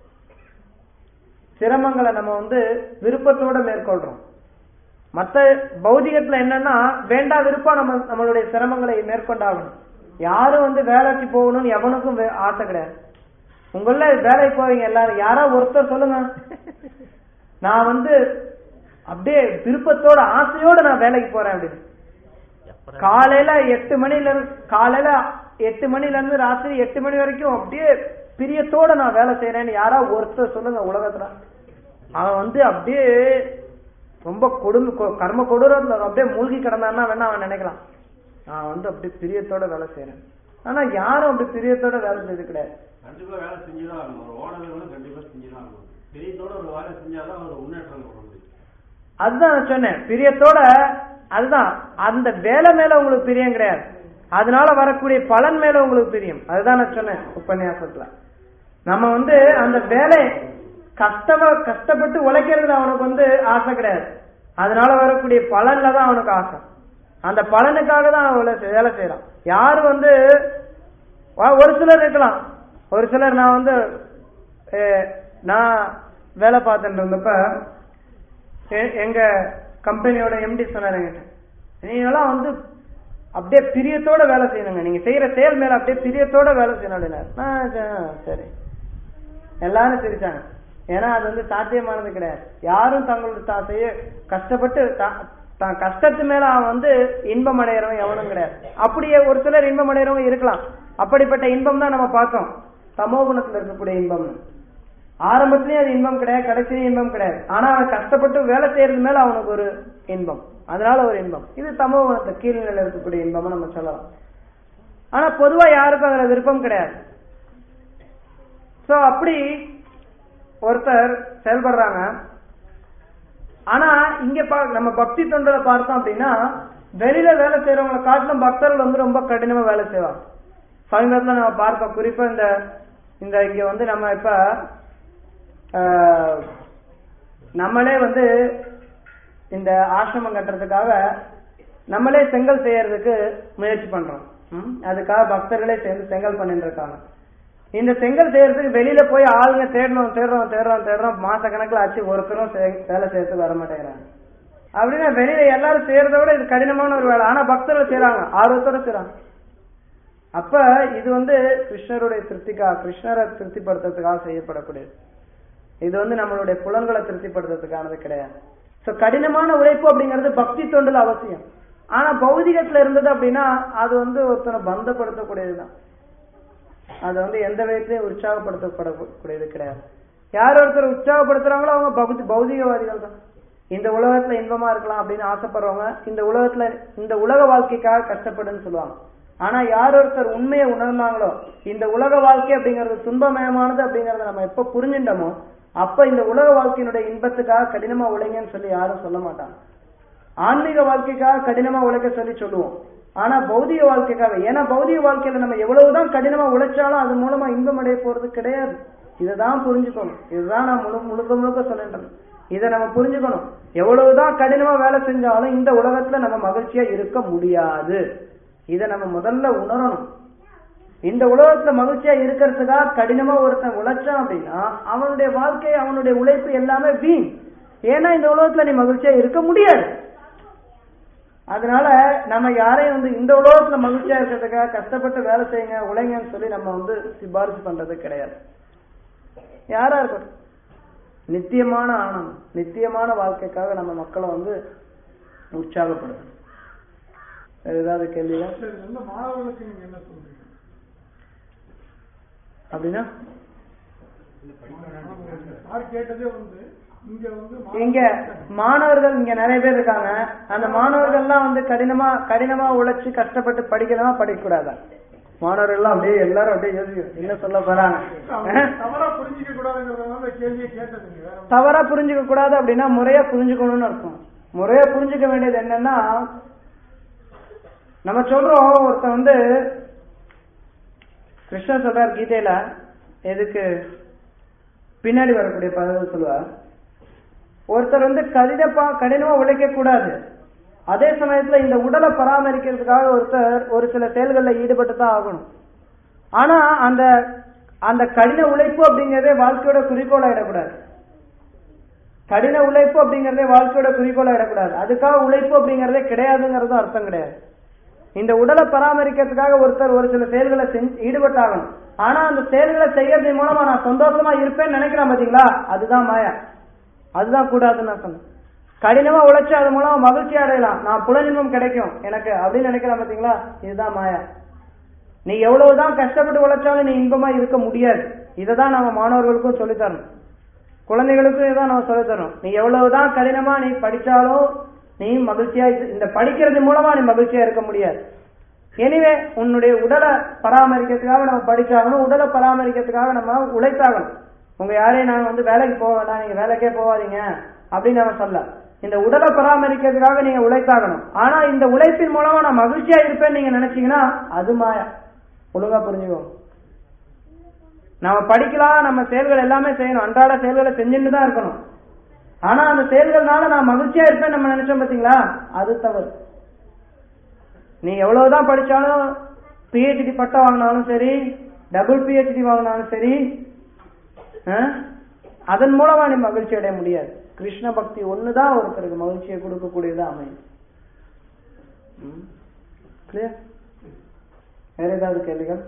சிரமங்களை நம்ம வந்து விருப்பத்தோட மேற்கொள்றோம் மத்த பௌதிகத்துல என்னன்னா வேண்டா விருப்பம் நம்ம நம்மளுடைய சிரமங்களை மேற்கொண்டாகணும் யாரும் வந்து வேலைக்கு போகணும்னு எவனுக்கும் வே- ஆசை கிடையாது உங்கள வேலைக்கு போவீங்க எல்லாரும் யாரோ ஒருத்தர் சொல்லுங்க நான் வந்து அப்படியே விருப்பத்தோட ஆசையோட நான் வேலைக்கு போறேன் அப்படின்னு காலையில எட்டு மணில இருந்து காலையில எட்டு மணில இருந்து ராத்திரி எட்டு மணி வரைக்கும் அப்படியே பிரியத்தோட நான் வேலை செய்யறேன்னு யாரா ஒருத்தர் சொல்லுங்க உலகத்துல அவன் வந்து அப்படியே ரொம்ப கொடுமை கொ- கர்ம கொடூரத்துல அப்படியே மூழ்கி கிடந்தான்னா வேணா அவன் நினைக்கலாம் நான் வந்து அப்படியே பிரியத்தோட வேலை செய்யறேன் ஆனா யாரும் அப்படி பிரியத்தோட வேலை செய்யறது கிடையாது கண்டிப்பா வேலை செஞ்சுதான் ஆகணும் ஒரு ஓனர் வந்து கண்டிப்பா செஞ்சுதான் ஆகணும் பெரியத்தோட ஒரு வேலை செஞ்சாதான் ஒரு முன்னேற்றம் வர முடியும் அதுதான் நான் சொன்னேன் பிரியத்தோட அதுதான் அந்த வேலை மேல உங்களுக்கு பிரியம் கிடையாது அதனால வரக்கூடிய பலன் மேல உங்களுக்கு பிரியம் அதுதான் நான் சொன்னேன் உபன்யாசத்துல நம்ம வந்து அந்த வேலை கஷ்டமா கஷ்டப்பட்டு உழைக்கிறதுல அவனுக்கு வந்து ஆசை கிடையாது அதனால வரக்கூடிய பலன்ல தான் அவனுக்கு ஆசை அந்த பலனுக்காக தான் அவன் வேலை செய்- வேலை செய்யறான் யாரு வந்து வா- ஒரு சிலர் இருக்கலாம் ஒரு சிலர் நான் வந்து அஹ், நான் வேலை பார்த்துட்டு இருந்தப்ப எ- எங்க கம்பெனியோட எம்டி சொன்னாரு என்கிட்ட நீங்களாம் வந்து அப்படியே பிரியத்தோட வேலை செய்யணுங்க நீங்க செய்யற செயல் மேல அப்படியே பிரியத்தோட வேலை செய்யணும் அப்படின்னாரு நான் ச- சரி எல்லாரும் சிரிச்சாங்க ஏன்னா அது வந்து சாத்தியமானது கிடையாது யாரும் தங்களோட தான் செய்ய கஷ்டப்பட்டு தா- தான் கஷ்டத்து மேல அவன் வந்து இன்பம் அடையறவன் எவனும் கிடையாது அப்படியே ஒரு சிலர் இன்பம் அடையறவங்க இருக்கலாம் அப்படிப்பட்ட இன்பம் தான் நம்ம பார்த்தோம் தமோ குணத்துல இருக்கக்கூடிய இன்பம்னு ஆரம்பத்திலயும் அது இன்பம் கிடையாது கடைசியும் இன்பம் கிடையாது ஆனா அவன் கஷ்டப்பட்டு வேலை செய்யறது மேல அவனுக்கு ஒரு இன்பம் அதனால ஒரு இன்பம் இது தமோ குணத்துல கீழ்நிலையில இருக்கக்கூடிய இன்பம்னு நம்ம சொல்லலாம் ஆனா பொதுவா யாருக்கும் அதுல விருப்பம் கிடையாது சோ அப்படி ஒருத்தர் செயல்படுறாங்க ஆனா இங்க பா- நம்ம பக்தி தொண்டரை பார்த்தோம் அப்படின்னா வெளியில வேலை செய்யறவங்களை காட்டிலும் பக்தர்கள் வந்து ரொம்ப கடினமா வேலை செய்வாங்க சமீபத்துல நம்ம பார்த்தோம் குறிப்பா இந்த இந்த இங்க வந்து நம்ம இப்ப ஆஹ், நம்மளே வந்து இந்த ஆசிரமம் கட்டுறதுக்காக நம்மளே செங்கல் செய்யறதுக்கு முயற்சி பண்றோம் ம்? அதுக்காக பக்தர்களே சேர்ந்து செங்கல் பண்ணிட்டு இருக்காங்க இந்த செங்கல் செய்யறதுக்கு வெளியில போய் ஆளுங்க தேடணும் தேடுறோம் தேடுறோம் தேடுறோம் மாச கணக்குல ஆச்சு ஒருத்தரும் செ- வேலை செய்யறதுக்கு வர மாட்டேங்கிறாங்க அப்படின்னா வெளியில எல்லாரும் செய்யறதை விட இது கடினமான ஒரு வேலை ஆனா பக்தர்கள் செய்யறாங்க ஆர்வத்தோட செய்யறாங்க அப்ப இது வந்து கிருஷ்ணருடைய திருப்திக்காக கிருஷ்ணரை திருப்திப்படுத்துறதுக்காக செய்யப்படக்கூடியது இது வந்து நம்மளுடைய புலன்களை திருப்திப்படுத்துறதுக்கானது கிடையாது சோ கடினமான உழைப்பு அப்படிங்கிறது பக்தி தொண்டுல அவசியம் ஆனா பௌதிகத்துல இருந்தது அப்படின்னா அது வந்து ஒருத்தனை பந்தப்படுத்தக்கூடியதுதான் அது வந்து எந்த விதத்திலையும் உற்சாகப்படுத்தப்படக்கூடியது கிடையாது யார் ஒருத்தர் உற்சாகப்படுத்துறாங்களோ அவங்க பௌதி பௌதிகவாதிகள் தான் இந்த உலகத்துல இன்பமா இருக்கலாம் அப்படின்னு ஆசைப்படுறவங்க இந்த உலகத்துல இந்த உலக வாழ்க்கைக்காக கஷ்டப்படுன்னு சொல்லுவாங்க ஆனா யார் ஒருத்தர் உண்மையை உணர்ந்தாங்களோ இந்த உலக வாழ்க்கை அப்படிங்கிறது துன்பமயமானது அப்படிங்கறத நம்ம எப்ப புரிஞ்சுட்டோமோ அப்ப இந்த உலக வாழ்க்கையினுடைய இன்பத்துக்காக கடினமா உழைங்கன்னு சொல்லி யாரும் சொல்ல மாட்டாங்க ஆன்மீக வாழ்க்கைக்காக கடினமா உழைக்க சொல்லி சொல்லுவோம் ஆனா பௌதிக வாழ்க்கைக்காக ஏன்னா பௌதிக வாழ்க்கையில நம்ம எவ்வளவுதான் கடினமா உழைச்சாலும் அது மூலமா இன்பம் அடைய போறது கிடையாது இதுதான் புரிஞ்சுக்கணும் இதுதான் நான் முழு முழுக்க முழுக்க சொல்லின்றேன் இதை நம்ம புரிஞ்சுக்கணும் எவ்வளவுதான் கடினமா வேலை செஞ்சாலும் இந்த உலகத்துல நம்ம மகிழ்ச்சியா இருக்க முடியாது இதை நம்ம முதல்ல உணரணும் இந்த உலகத்துல மகிழ்ச்சியா இருக்கிறதுக்காக கடினமா ஒருத்தன் உழைச்சான் அப்படின்னா அவனுடைய வாழ்க்கை அவனுடைய உழைப்பு எல்லாமே வீண் ஏன்னா இந்த உலகத்துல நீ மகிழ்ச்சியா இருக்க முடியாது அதனால நம்ம யாரையும் வந்து இந்த உலகத்துல மகிழ்ச்சியா இருக்கிறதுக்காக கஷ்டப்பட்டு வேலை செய்யுங்க உழைங்கன்னு சொல்லி நம்ம வந்து சிபாரிசு பண்றது கிடையாது யாரா இருக்கட்டும் நித்தியமான ஆனந்தம் நித்தியமான வாழ்க்கைக்காக நம்ம மக்களை வந்து உற்சாகப்படுத்தணும் வேற ஏதாவது கேள்வியா சரி வந்து மாணவர்களுக்கு நீங்க என்ன சொல்றீங்க அப்படின்னா சார் கேட்டதே வந்து இங்க வந்து இங்க மாணவர்கள் இங்க நிறைய பேர் இருக்காங்க அந்த மாணவர்கள்லாம் வந்து கடினமா கடினமா உழைச்சு கஷ்டப்பட்டு படிக்கணுமா படிக்க கூடாதா மாணவர்கள் எல்லாம் அப்படியே எல்லாரும் அப்படியே யோசிக்கணும் என்ன சொல்ல போறாங்க அஹ்? தவறா புரிஞ்சிக்க கூடாதுங்கிறதுனால இந்த கேள்வியை கேட்டதுங்க வேற ஒண்ணும் தவறா புரிஞ்சுக்க கூடாது அப்படின்னா முறையா புரிஞ்சுக்கணும்னு அர்த்தம் முறையா புரிஞ்சுக்க வேண்டியது என்னன்னா நம்ம சொல்றோம் ஒருத்தன் வந்து கிருஷ்ணர் சொல்றார் கீதையில எதுக்கு பின்னாடி வரக்கூடிய பதவி சொல்லுவார் ஒருத்தர் வந்து கடினப்பா கடினமா உழைக்க கூடாது அதே சமயத்துல இந்த உடலை பராமரிக்கிறதுக்காக ஒருத்தர் ஒரு சில செயல்கள்ல ஈடுபட்டு தான் ஆகணும் ஆனா அந்த அந்த கடின உழைப்பு அப்படிங்கறதே வாழ்க்கையோட குறிக்கோளா இடக்கூடாது கடின உழைப்பு அப்படிங்கறதே வாழ்க்கையோட குறிக்கோளா இடக்கூடாது அதுக்காக உழைப்பு அப்படிங்கறதே கிடையாதுங்கிறது அர்த்தம் கிடையாது இந்த உடலை பராமரிக்கிறதுக்காக ஒருத்தர் ஒரு சில செயல்களை செஞ்சு ஈடுபட்டாகணும் ஆனா அந்த செயல்களை செய்யறது மூலமா நான் சந்தோஷமா இருப்பேன்னு நினைக்கிறேன் பாத்தீங்களா அதுதான் மாயா அதுதான் கூடாதுன்னு நான் சொன்னேன் கடினமா உழைச்சு அது மூலமா மகிழ்ச்சி அடையலாம் நான் புலனின்பம் கிடைக்கும் எனக்கு அப்படின்னு நினைக்கிறேன் பாத்தீங்களா இதுதான் மாயா நீ எவ்வளவுதான் கஷ்டப்பட்டு உழைச்சாலும் நீ இன்பமா இருக்க முடியாது இதை தான் நம்ம மாணவர்களுக்கும் சொல்லித் தரணும் குழந்தைகளுக்கும் இதான் நம்ம சொல்லித் தரணும் நீ எவ்வளவுதான் கடினமா நீ படிச்சாலும் நீ மகிழ்ச்சியா இரு- இந்த படிக்கிறது மூலமா நீ மகிழ்ச்சியா இருக்க முடியாது எனிவே உன்னுடைய உடலை பராமரிக்கிறதுக்காக நம்ம படிச்சாகணும் உடலை பராமரிக்கிறதுக்காக நம்ம உழைத்தாகணும் உங்க யாரையும் நாங்க வந்து வேலைக்கு போக வேண்டாம் நீங்க வேலைக்கே போகாதீங்க அப்படின்னு நம்ம சொல்ல இந்த உடலை பராமரிக்கிறதுக்காக நீங்க உழைத்தாகணும் ஆனா இந்த உழைப்பின் மூலமா நான் மகிழ்ச்சியா இருப்பேன்னு நீங்க நினைச்சீங்கன்னா அது மாயா ஒழுங்கா புரிஞ்சுக்கோங்க நாம படிக்கலாம் நம்ம செயல்கள் எல்லாமே செய்யணும் அன்றாட செயல்களை செஞ்சுட்டு தான் இருக்கணும் ஆனா அந்த செயல்கள்னால நான் மகிழ்ச்சியா இருப்பேன் நம்ம நினைச்சோம் பாத்தீங்களா அது தவறு நீ எவ்வளவுதான் படிச்சாலும் பிஹெச்டி பட்டம் வாங்கினாலும் சரி டபுள் பிஹெச்டி வாங்கினாலும் சரி அஹ், அதன் மூலமா நீ மகிழ்ச்சி அடைய முடியாது கிருஷ்ண பக்தி ஒண்ணுதான் ஒருத்தருக்கு மகிழ்ச்சியை கொடுக்கக்கூடியதா அமையும் கிளியர் வேற ஏதாவது கேள்விகள்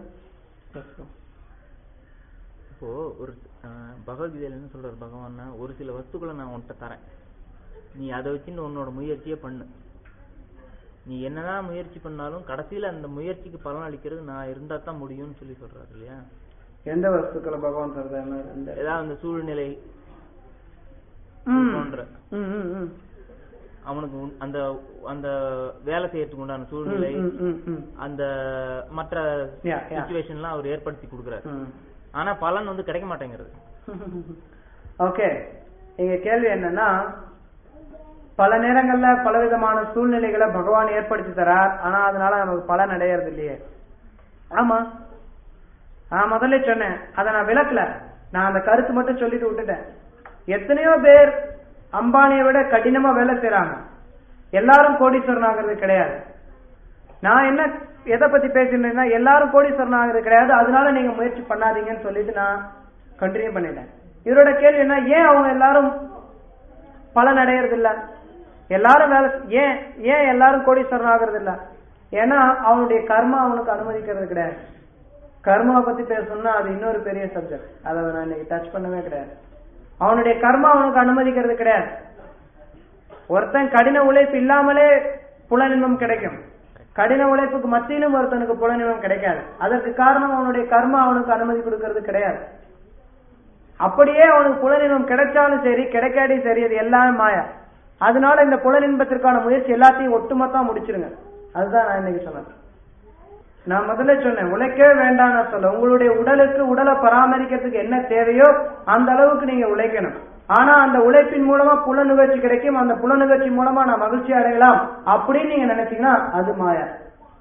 இப்போ ஒரு அஹ், பகவத்கீதையில என்ன சொல்றாரு பகவான்னா ஒரு சில வஸ்துக்களை நான் உன்கிட்ட தரேன் நீ அதை வச்சுன்னு உன்னோட முயற்சியை பண்ணு நீ என்னதான் முயற்சி பண்ணாலும் கடைசியில அந்த முயற்சிக்கு பலன் அளிக்கிறது நான் இருந்தா தான் முடியும்னு சொல்லி சொல்றாரு இல்லையா எந்த வஸ்துக்களை பகவான் தருதா என்ன எந்த ஏதாவது அந்த சூழ்நிலை ம். போன்ற ம், ம், ம். அவனுக்கு உன்- அந்த அந்த வேலை செய்யறதுக்கு உண்டான சூழ்நிலை ம், ம், ம், அந்த மற்ற Yeah, yeah. சுச்சுவேஷன்லாம் அவர் ஏற்படுத்தி கொடுக்குறாரு ம். ஆனா பலன் வந்து கிடைக்க மாட்டேங்கிறது ஓகே இங்க கேள்வி என்னன்னா பல நேரங்கள்ல பலவிதமான சூழ்நிலைகளை பகவான் ஏற்படுத்தி தரார் ஆனா அதனால நமக்கு பலன் அடையறது இல்லையே ஆமா நான் முதல்ல சொன்னேன் அதை நான் விளக்கல நான் அந்த கருத்து மட்டும் சொல்லிட்டு விட்டுட்டேன் எத்தனையோ பேர் அம்பானியை விட கடினமா வேலை செய்றாங்க எல்லாரும் கோடீஸ்வரன் ஆகிறது கிடையாது நான் என்ன எதை பத்தி பேசினேன்னா எல்லாரும் கோடீஸ்வரன் ஆகிறது கிடையாது அதனால நீங்க முயற்சி பண்ணாதீங்கன்னு சொல்லிட்டு நான் கண்டினியூ பண்ணிட்டேன் இவரோட கேள்வி என்ன ஏன் அவங்க எல்லாரும் பலன் அடையறது இல்ல எல்லாரும் வேலை ஏன் ஏன் எல்லாரும் கோடீஸ்வரன் ஆகிறது இல்ல ஏன்னா அவனுடைய கர்மா அவனுக்கு அனுமதிக்கிறது கிடையாது கர்மாவை பத்தி பேசணும்னா அது இன்னொரு பெரிய சப்ஜெக்ட் அதை நான் இன்னைக்கு டச் பண்ணவே கிடையாது அவனுடைய கர்மா அவனுக்கு அனுமதிக்கிறது கிடையாது ஒருத்தன் கடின உழைப்பு இல்லாமலே புலனின்பம் கிடைக்கும் கடின உழைப்புக்கு மத்தியிலும் ஒருத்தனுக்கு புலனின்பம் கிடைக்காது அதற்கு காரணம் அவனுடைய கர்மா அவனுக்கு அனுமதி கொடுக்கறது கிடையாது அப்படியே அவனுக்கு புலனின்பம் கிடைச்சாலும் சரி கிடைக்காட்டியும் சரி அது எல்லாமே மாயா அதனால இந்த புலனின்பத்திற்கான முயற்சி எல்லாத்தையும் ஒட்டுமொத்தமா முடிச்சிருங்க அதுதான் நான் இன்னைக்கு சொன்னேன் நான் முதல்ல சொன்னேன் உழைக்கவே வேண்டாம் நான் சொல்ல உங்களுடைய உடலுக்கு உடலை பராமரிக்கிறதுக்கு என்ன தேவையோ அந்த அளவுக்கு நீங்க உழைக்கணும் ஆனா அந்த உழைப்பின் மூலமா புலனுகர்ச்சி கிடைக்கும் அந்த புலனுகர்ச்சி மூலமா நான் மகிழ்ச்சி அடையலாம் அப்படின்னு நீங்க நினைச்சீங்கன்னா அது மாயா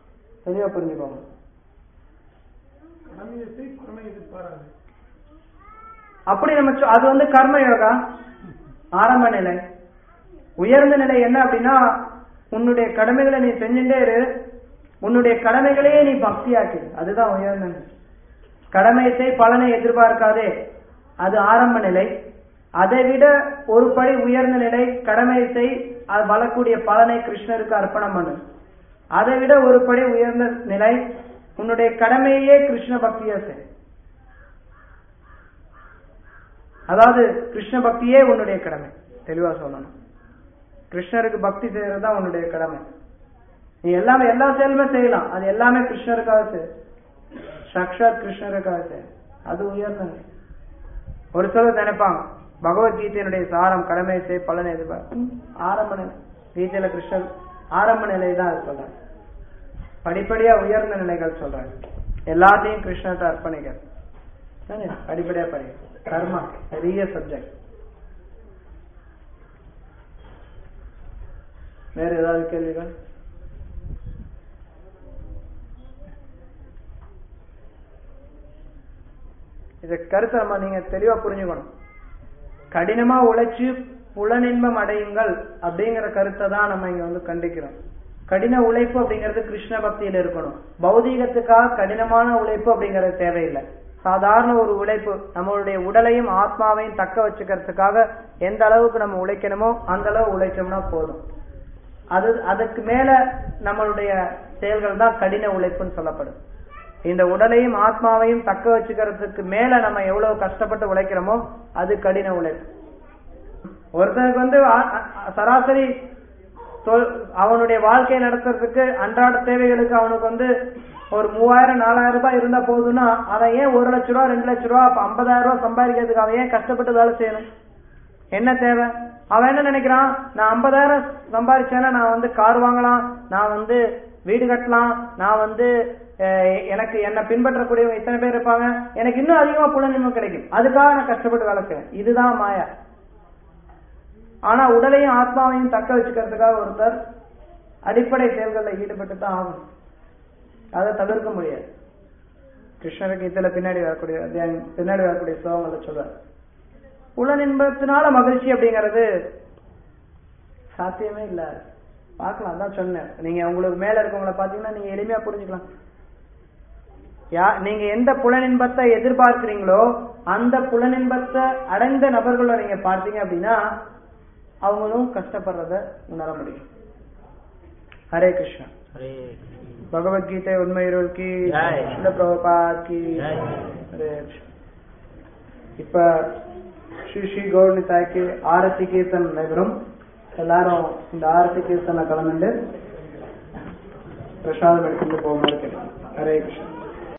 தெளிவா புரிஞ்சுக்கோங்க கடமையை செய் பலனை எதிர்பாராது அப்படி நம்ம சொ- அது வந்து கர்ம யோகா ஆரம்ப நிலை உயர்ந்த நிலை என்ன அப்படின்னா உன்னுடைய கடமைகளை நீ செஞ்சுட்டே இரு உன்னுடைய கடமைகளையே நீ பக்தியாக்கு அதுதான் உயர்ந்த நிலை கடமையை செய் பலனை எதிர்பார்க்காதே அது ஆரம்ப நிலை அதை விட ஒரு படி உயர்ந்த நிலை கடமையை செய் அது வரக்கூடிய பலனை கிருஷ்ணருக்கு அர்ப்பணம் பண்ணு அதை விட ஒரு படி உயர்ந்த நிலை உன்னுடைய கடமையே கிருஷ்ண பக்தியா செய் அதாவது கிருஷ்ண பக்தியே உன்னுடைய கடமை தெளிவா சொல்லணும் கிருஷ்ணருக்கு பக்தி செய்யறது தான் உன்னுடைய கடமை நீ எல்லாமே எல்லா செயலுமே செய்யலாம் அது எல்லாமே கிருஷ்ணருக்காக செய் சாக்ஷாத் கிருஷ்ணருக்காக செய் அது உயர்ந்த நிலை. ஒரு சிலர் நினைப்பாங்க பகவத்கீதையினுடைய சாரம் கடமை செய் பலன் எதிர்பார்ப்பு ம், ஆரம்ப நிலை கீதையில கிருஷ்ணர் ஆரம்ப நிலை தான் அது சொல்றாங்க படிப்படியா உயர்ந்த நிலைகள் சொல்றாங்க எல்லாத்தையும் கிருஷ்ணர்கிட்ட அர்ப்பணிக்கிறது தானே? படிப்படியா படி கர்மா பெரிய சப்ஜெக்ட் வேற ஏதாவது கேள்விகள் இத கருத்தை நம்ம நீங்க தெளிவா புரிஞ்சுக்கணும் கடினமா உழைச்சு புலனின்பம் அடையுங்கள் அப்படிங்கிற கருத்தை தான் நம்ம இங்க வந்து கண்டிக்கிறோம் கடின உழைப்பு அப்படிங்கிறது கிருஷ்ண பக்தியில இருக்கணும் பௌதீகத்துக்காக கடினமான உழைப்பு அப்படிங்கிறது தேவையில்லை சாதாரண ஒரு உழைப்பு நம்மளுடைய உடலையும் ஆத்மாவையும் தக்க வச்சுக்கிறதுக்காக எந்த அளவுக்கு நம்ம உழைக்கணுமோ அந்த அளவு உழைச்சோம்னா போதும் அது அதுக்கு மேல நம்மளுடைய செயல்கள் தான் கடின உழைப்புன்னு சொல்லப்படும் இந்த உடலையும் ஆத்மாவையும் தக்க வச்சுக்கிறதுக்கு மேல நம்ம எவ்வளவு கஷ்டப்பட்டு உழைக்கிறோமோ அது கடின உழைப்பு ஒருத்தனுக்கு வந்து ஆ- ஆ- சராசரி தொ- அவனுடைய வாழ்க்கையை நடத்துறதுக்கு அன்றாட தேவைகளுக்கு அவனுக்கு வந்து ஒரு மூவாயிரம் நாலாயிரம் ரூபாய் இருந்தா போதும்னா அவன் ஏன் ஒரு லட்ச ரூபா ரெண்டு லட்ச ரூபா அப்ப ஐம்பதாயிரம் ரூபாய் சம்பாதிக்கிறதுக்கு அவன் ஏன் கஷ்டப்பட்டு வேலை செய்யணும் என்ன தேவை அவன் என்ன நினைக்கிறான் நான் ஐம்பதாயிரம் சம்பாதிச்சேன்னா நான் வந்து கார் வாங்கலாம் நான் வந்து வீடு கட்டலாம் நான் வந்து அஹ், எனக்கு என்ன பின்பற்றக்கூடியவங்க இத்தனை பேர் இருப்பாங்க எனக்கு இன்னும் அதிகமா புலனின்மை கிடைக்கும் அதுக்காக நான் கஷ்டப்பட்டு வேலை செய்வேன் இதுதான் மாயா ஆனா உடலையும் ஆத்மாவையும் தக்க வச்சுக்கிறதுக்காக ஒருத்தர் அடிப்படை செயல்களில் ஈடுபட்டு தான் ஆகணும் அதை தவிர்க்க முடியாது கிருஷ்ணருக்கு இதுல பின்னாடி வரக்கூடிய அத்தியாயம் பின்னாடி வரக்கூடிய ஸ்லோகங்களை சொல்றார் புலனின்பத்தினால மகிழ்ச்சி அப்படிங்கிறது சாத்தியமே இல்ல பார்க்கலாம் தான் சொன்னேன் நீங்க உங்களுக்கு மேல இருக்கவங்கள பாத்தீங்கன்னா நீங்க எளிமையா புரிஞ்சுக்கலாம் யா நீங்க எந்த புலனின்பத்தை எதிர்பார்க்கிறீங்களோ அந்த புலனின்பத்தை அடைந்த நபர்களை நீங்க பார்த்தீங்க அப்படின்னா அவங்களும் கஷ்டப்படுறத உணர முடியும் ஹரே கிருஷ்ணா ஹரே பகவத்கீதை உண்மையுருள் கி ஜெய். சில பிரபுபாத் கி ஜெய். ஹரே கிருஷ்ணா. இப்ப ஸ்ரீ ஸ்ரீ கௌர்ணிதாய்க்கு ஆரத்தி கீர்த்தன் நடைபெறும் எல்லாரும் இந்த ஆரத்தி கீர்த்தனை கலந்துட்டு பிரசாதம் எடுத்துட்டு போகும்போது கேட்கலாம் ஹரே கிருஷ்ணா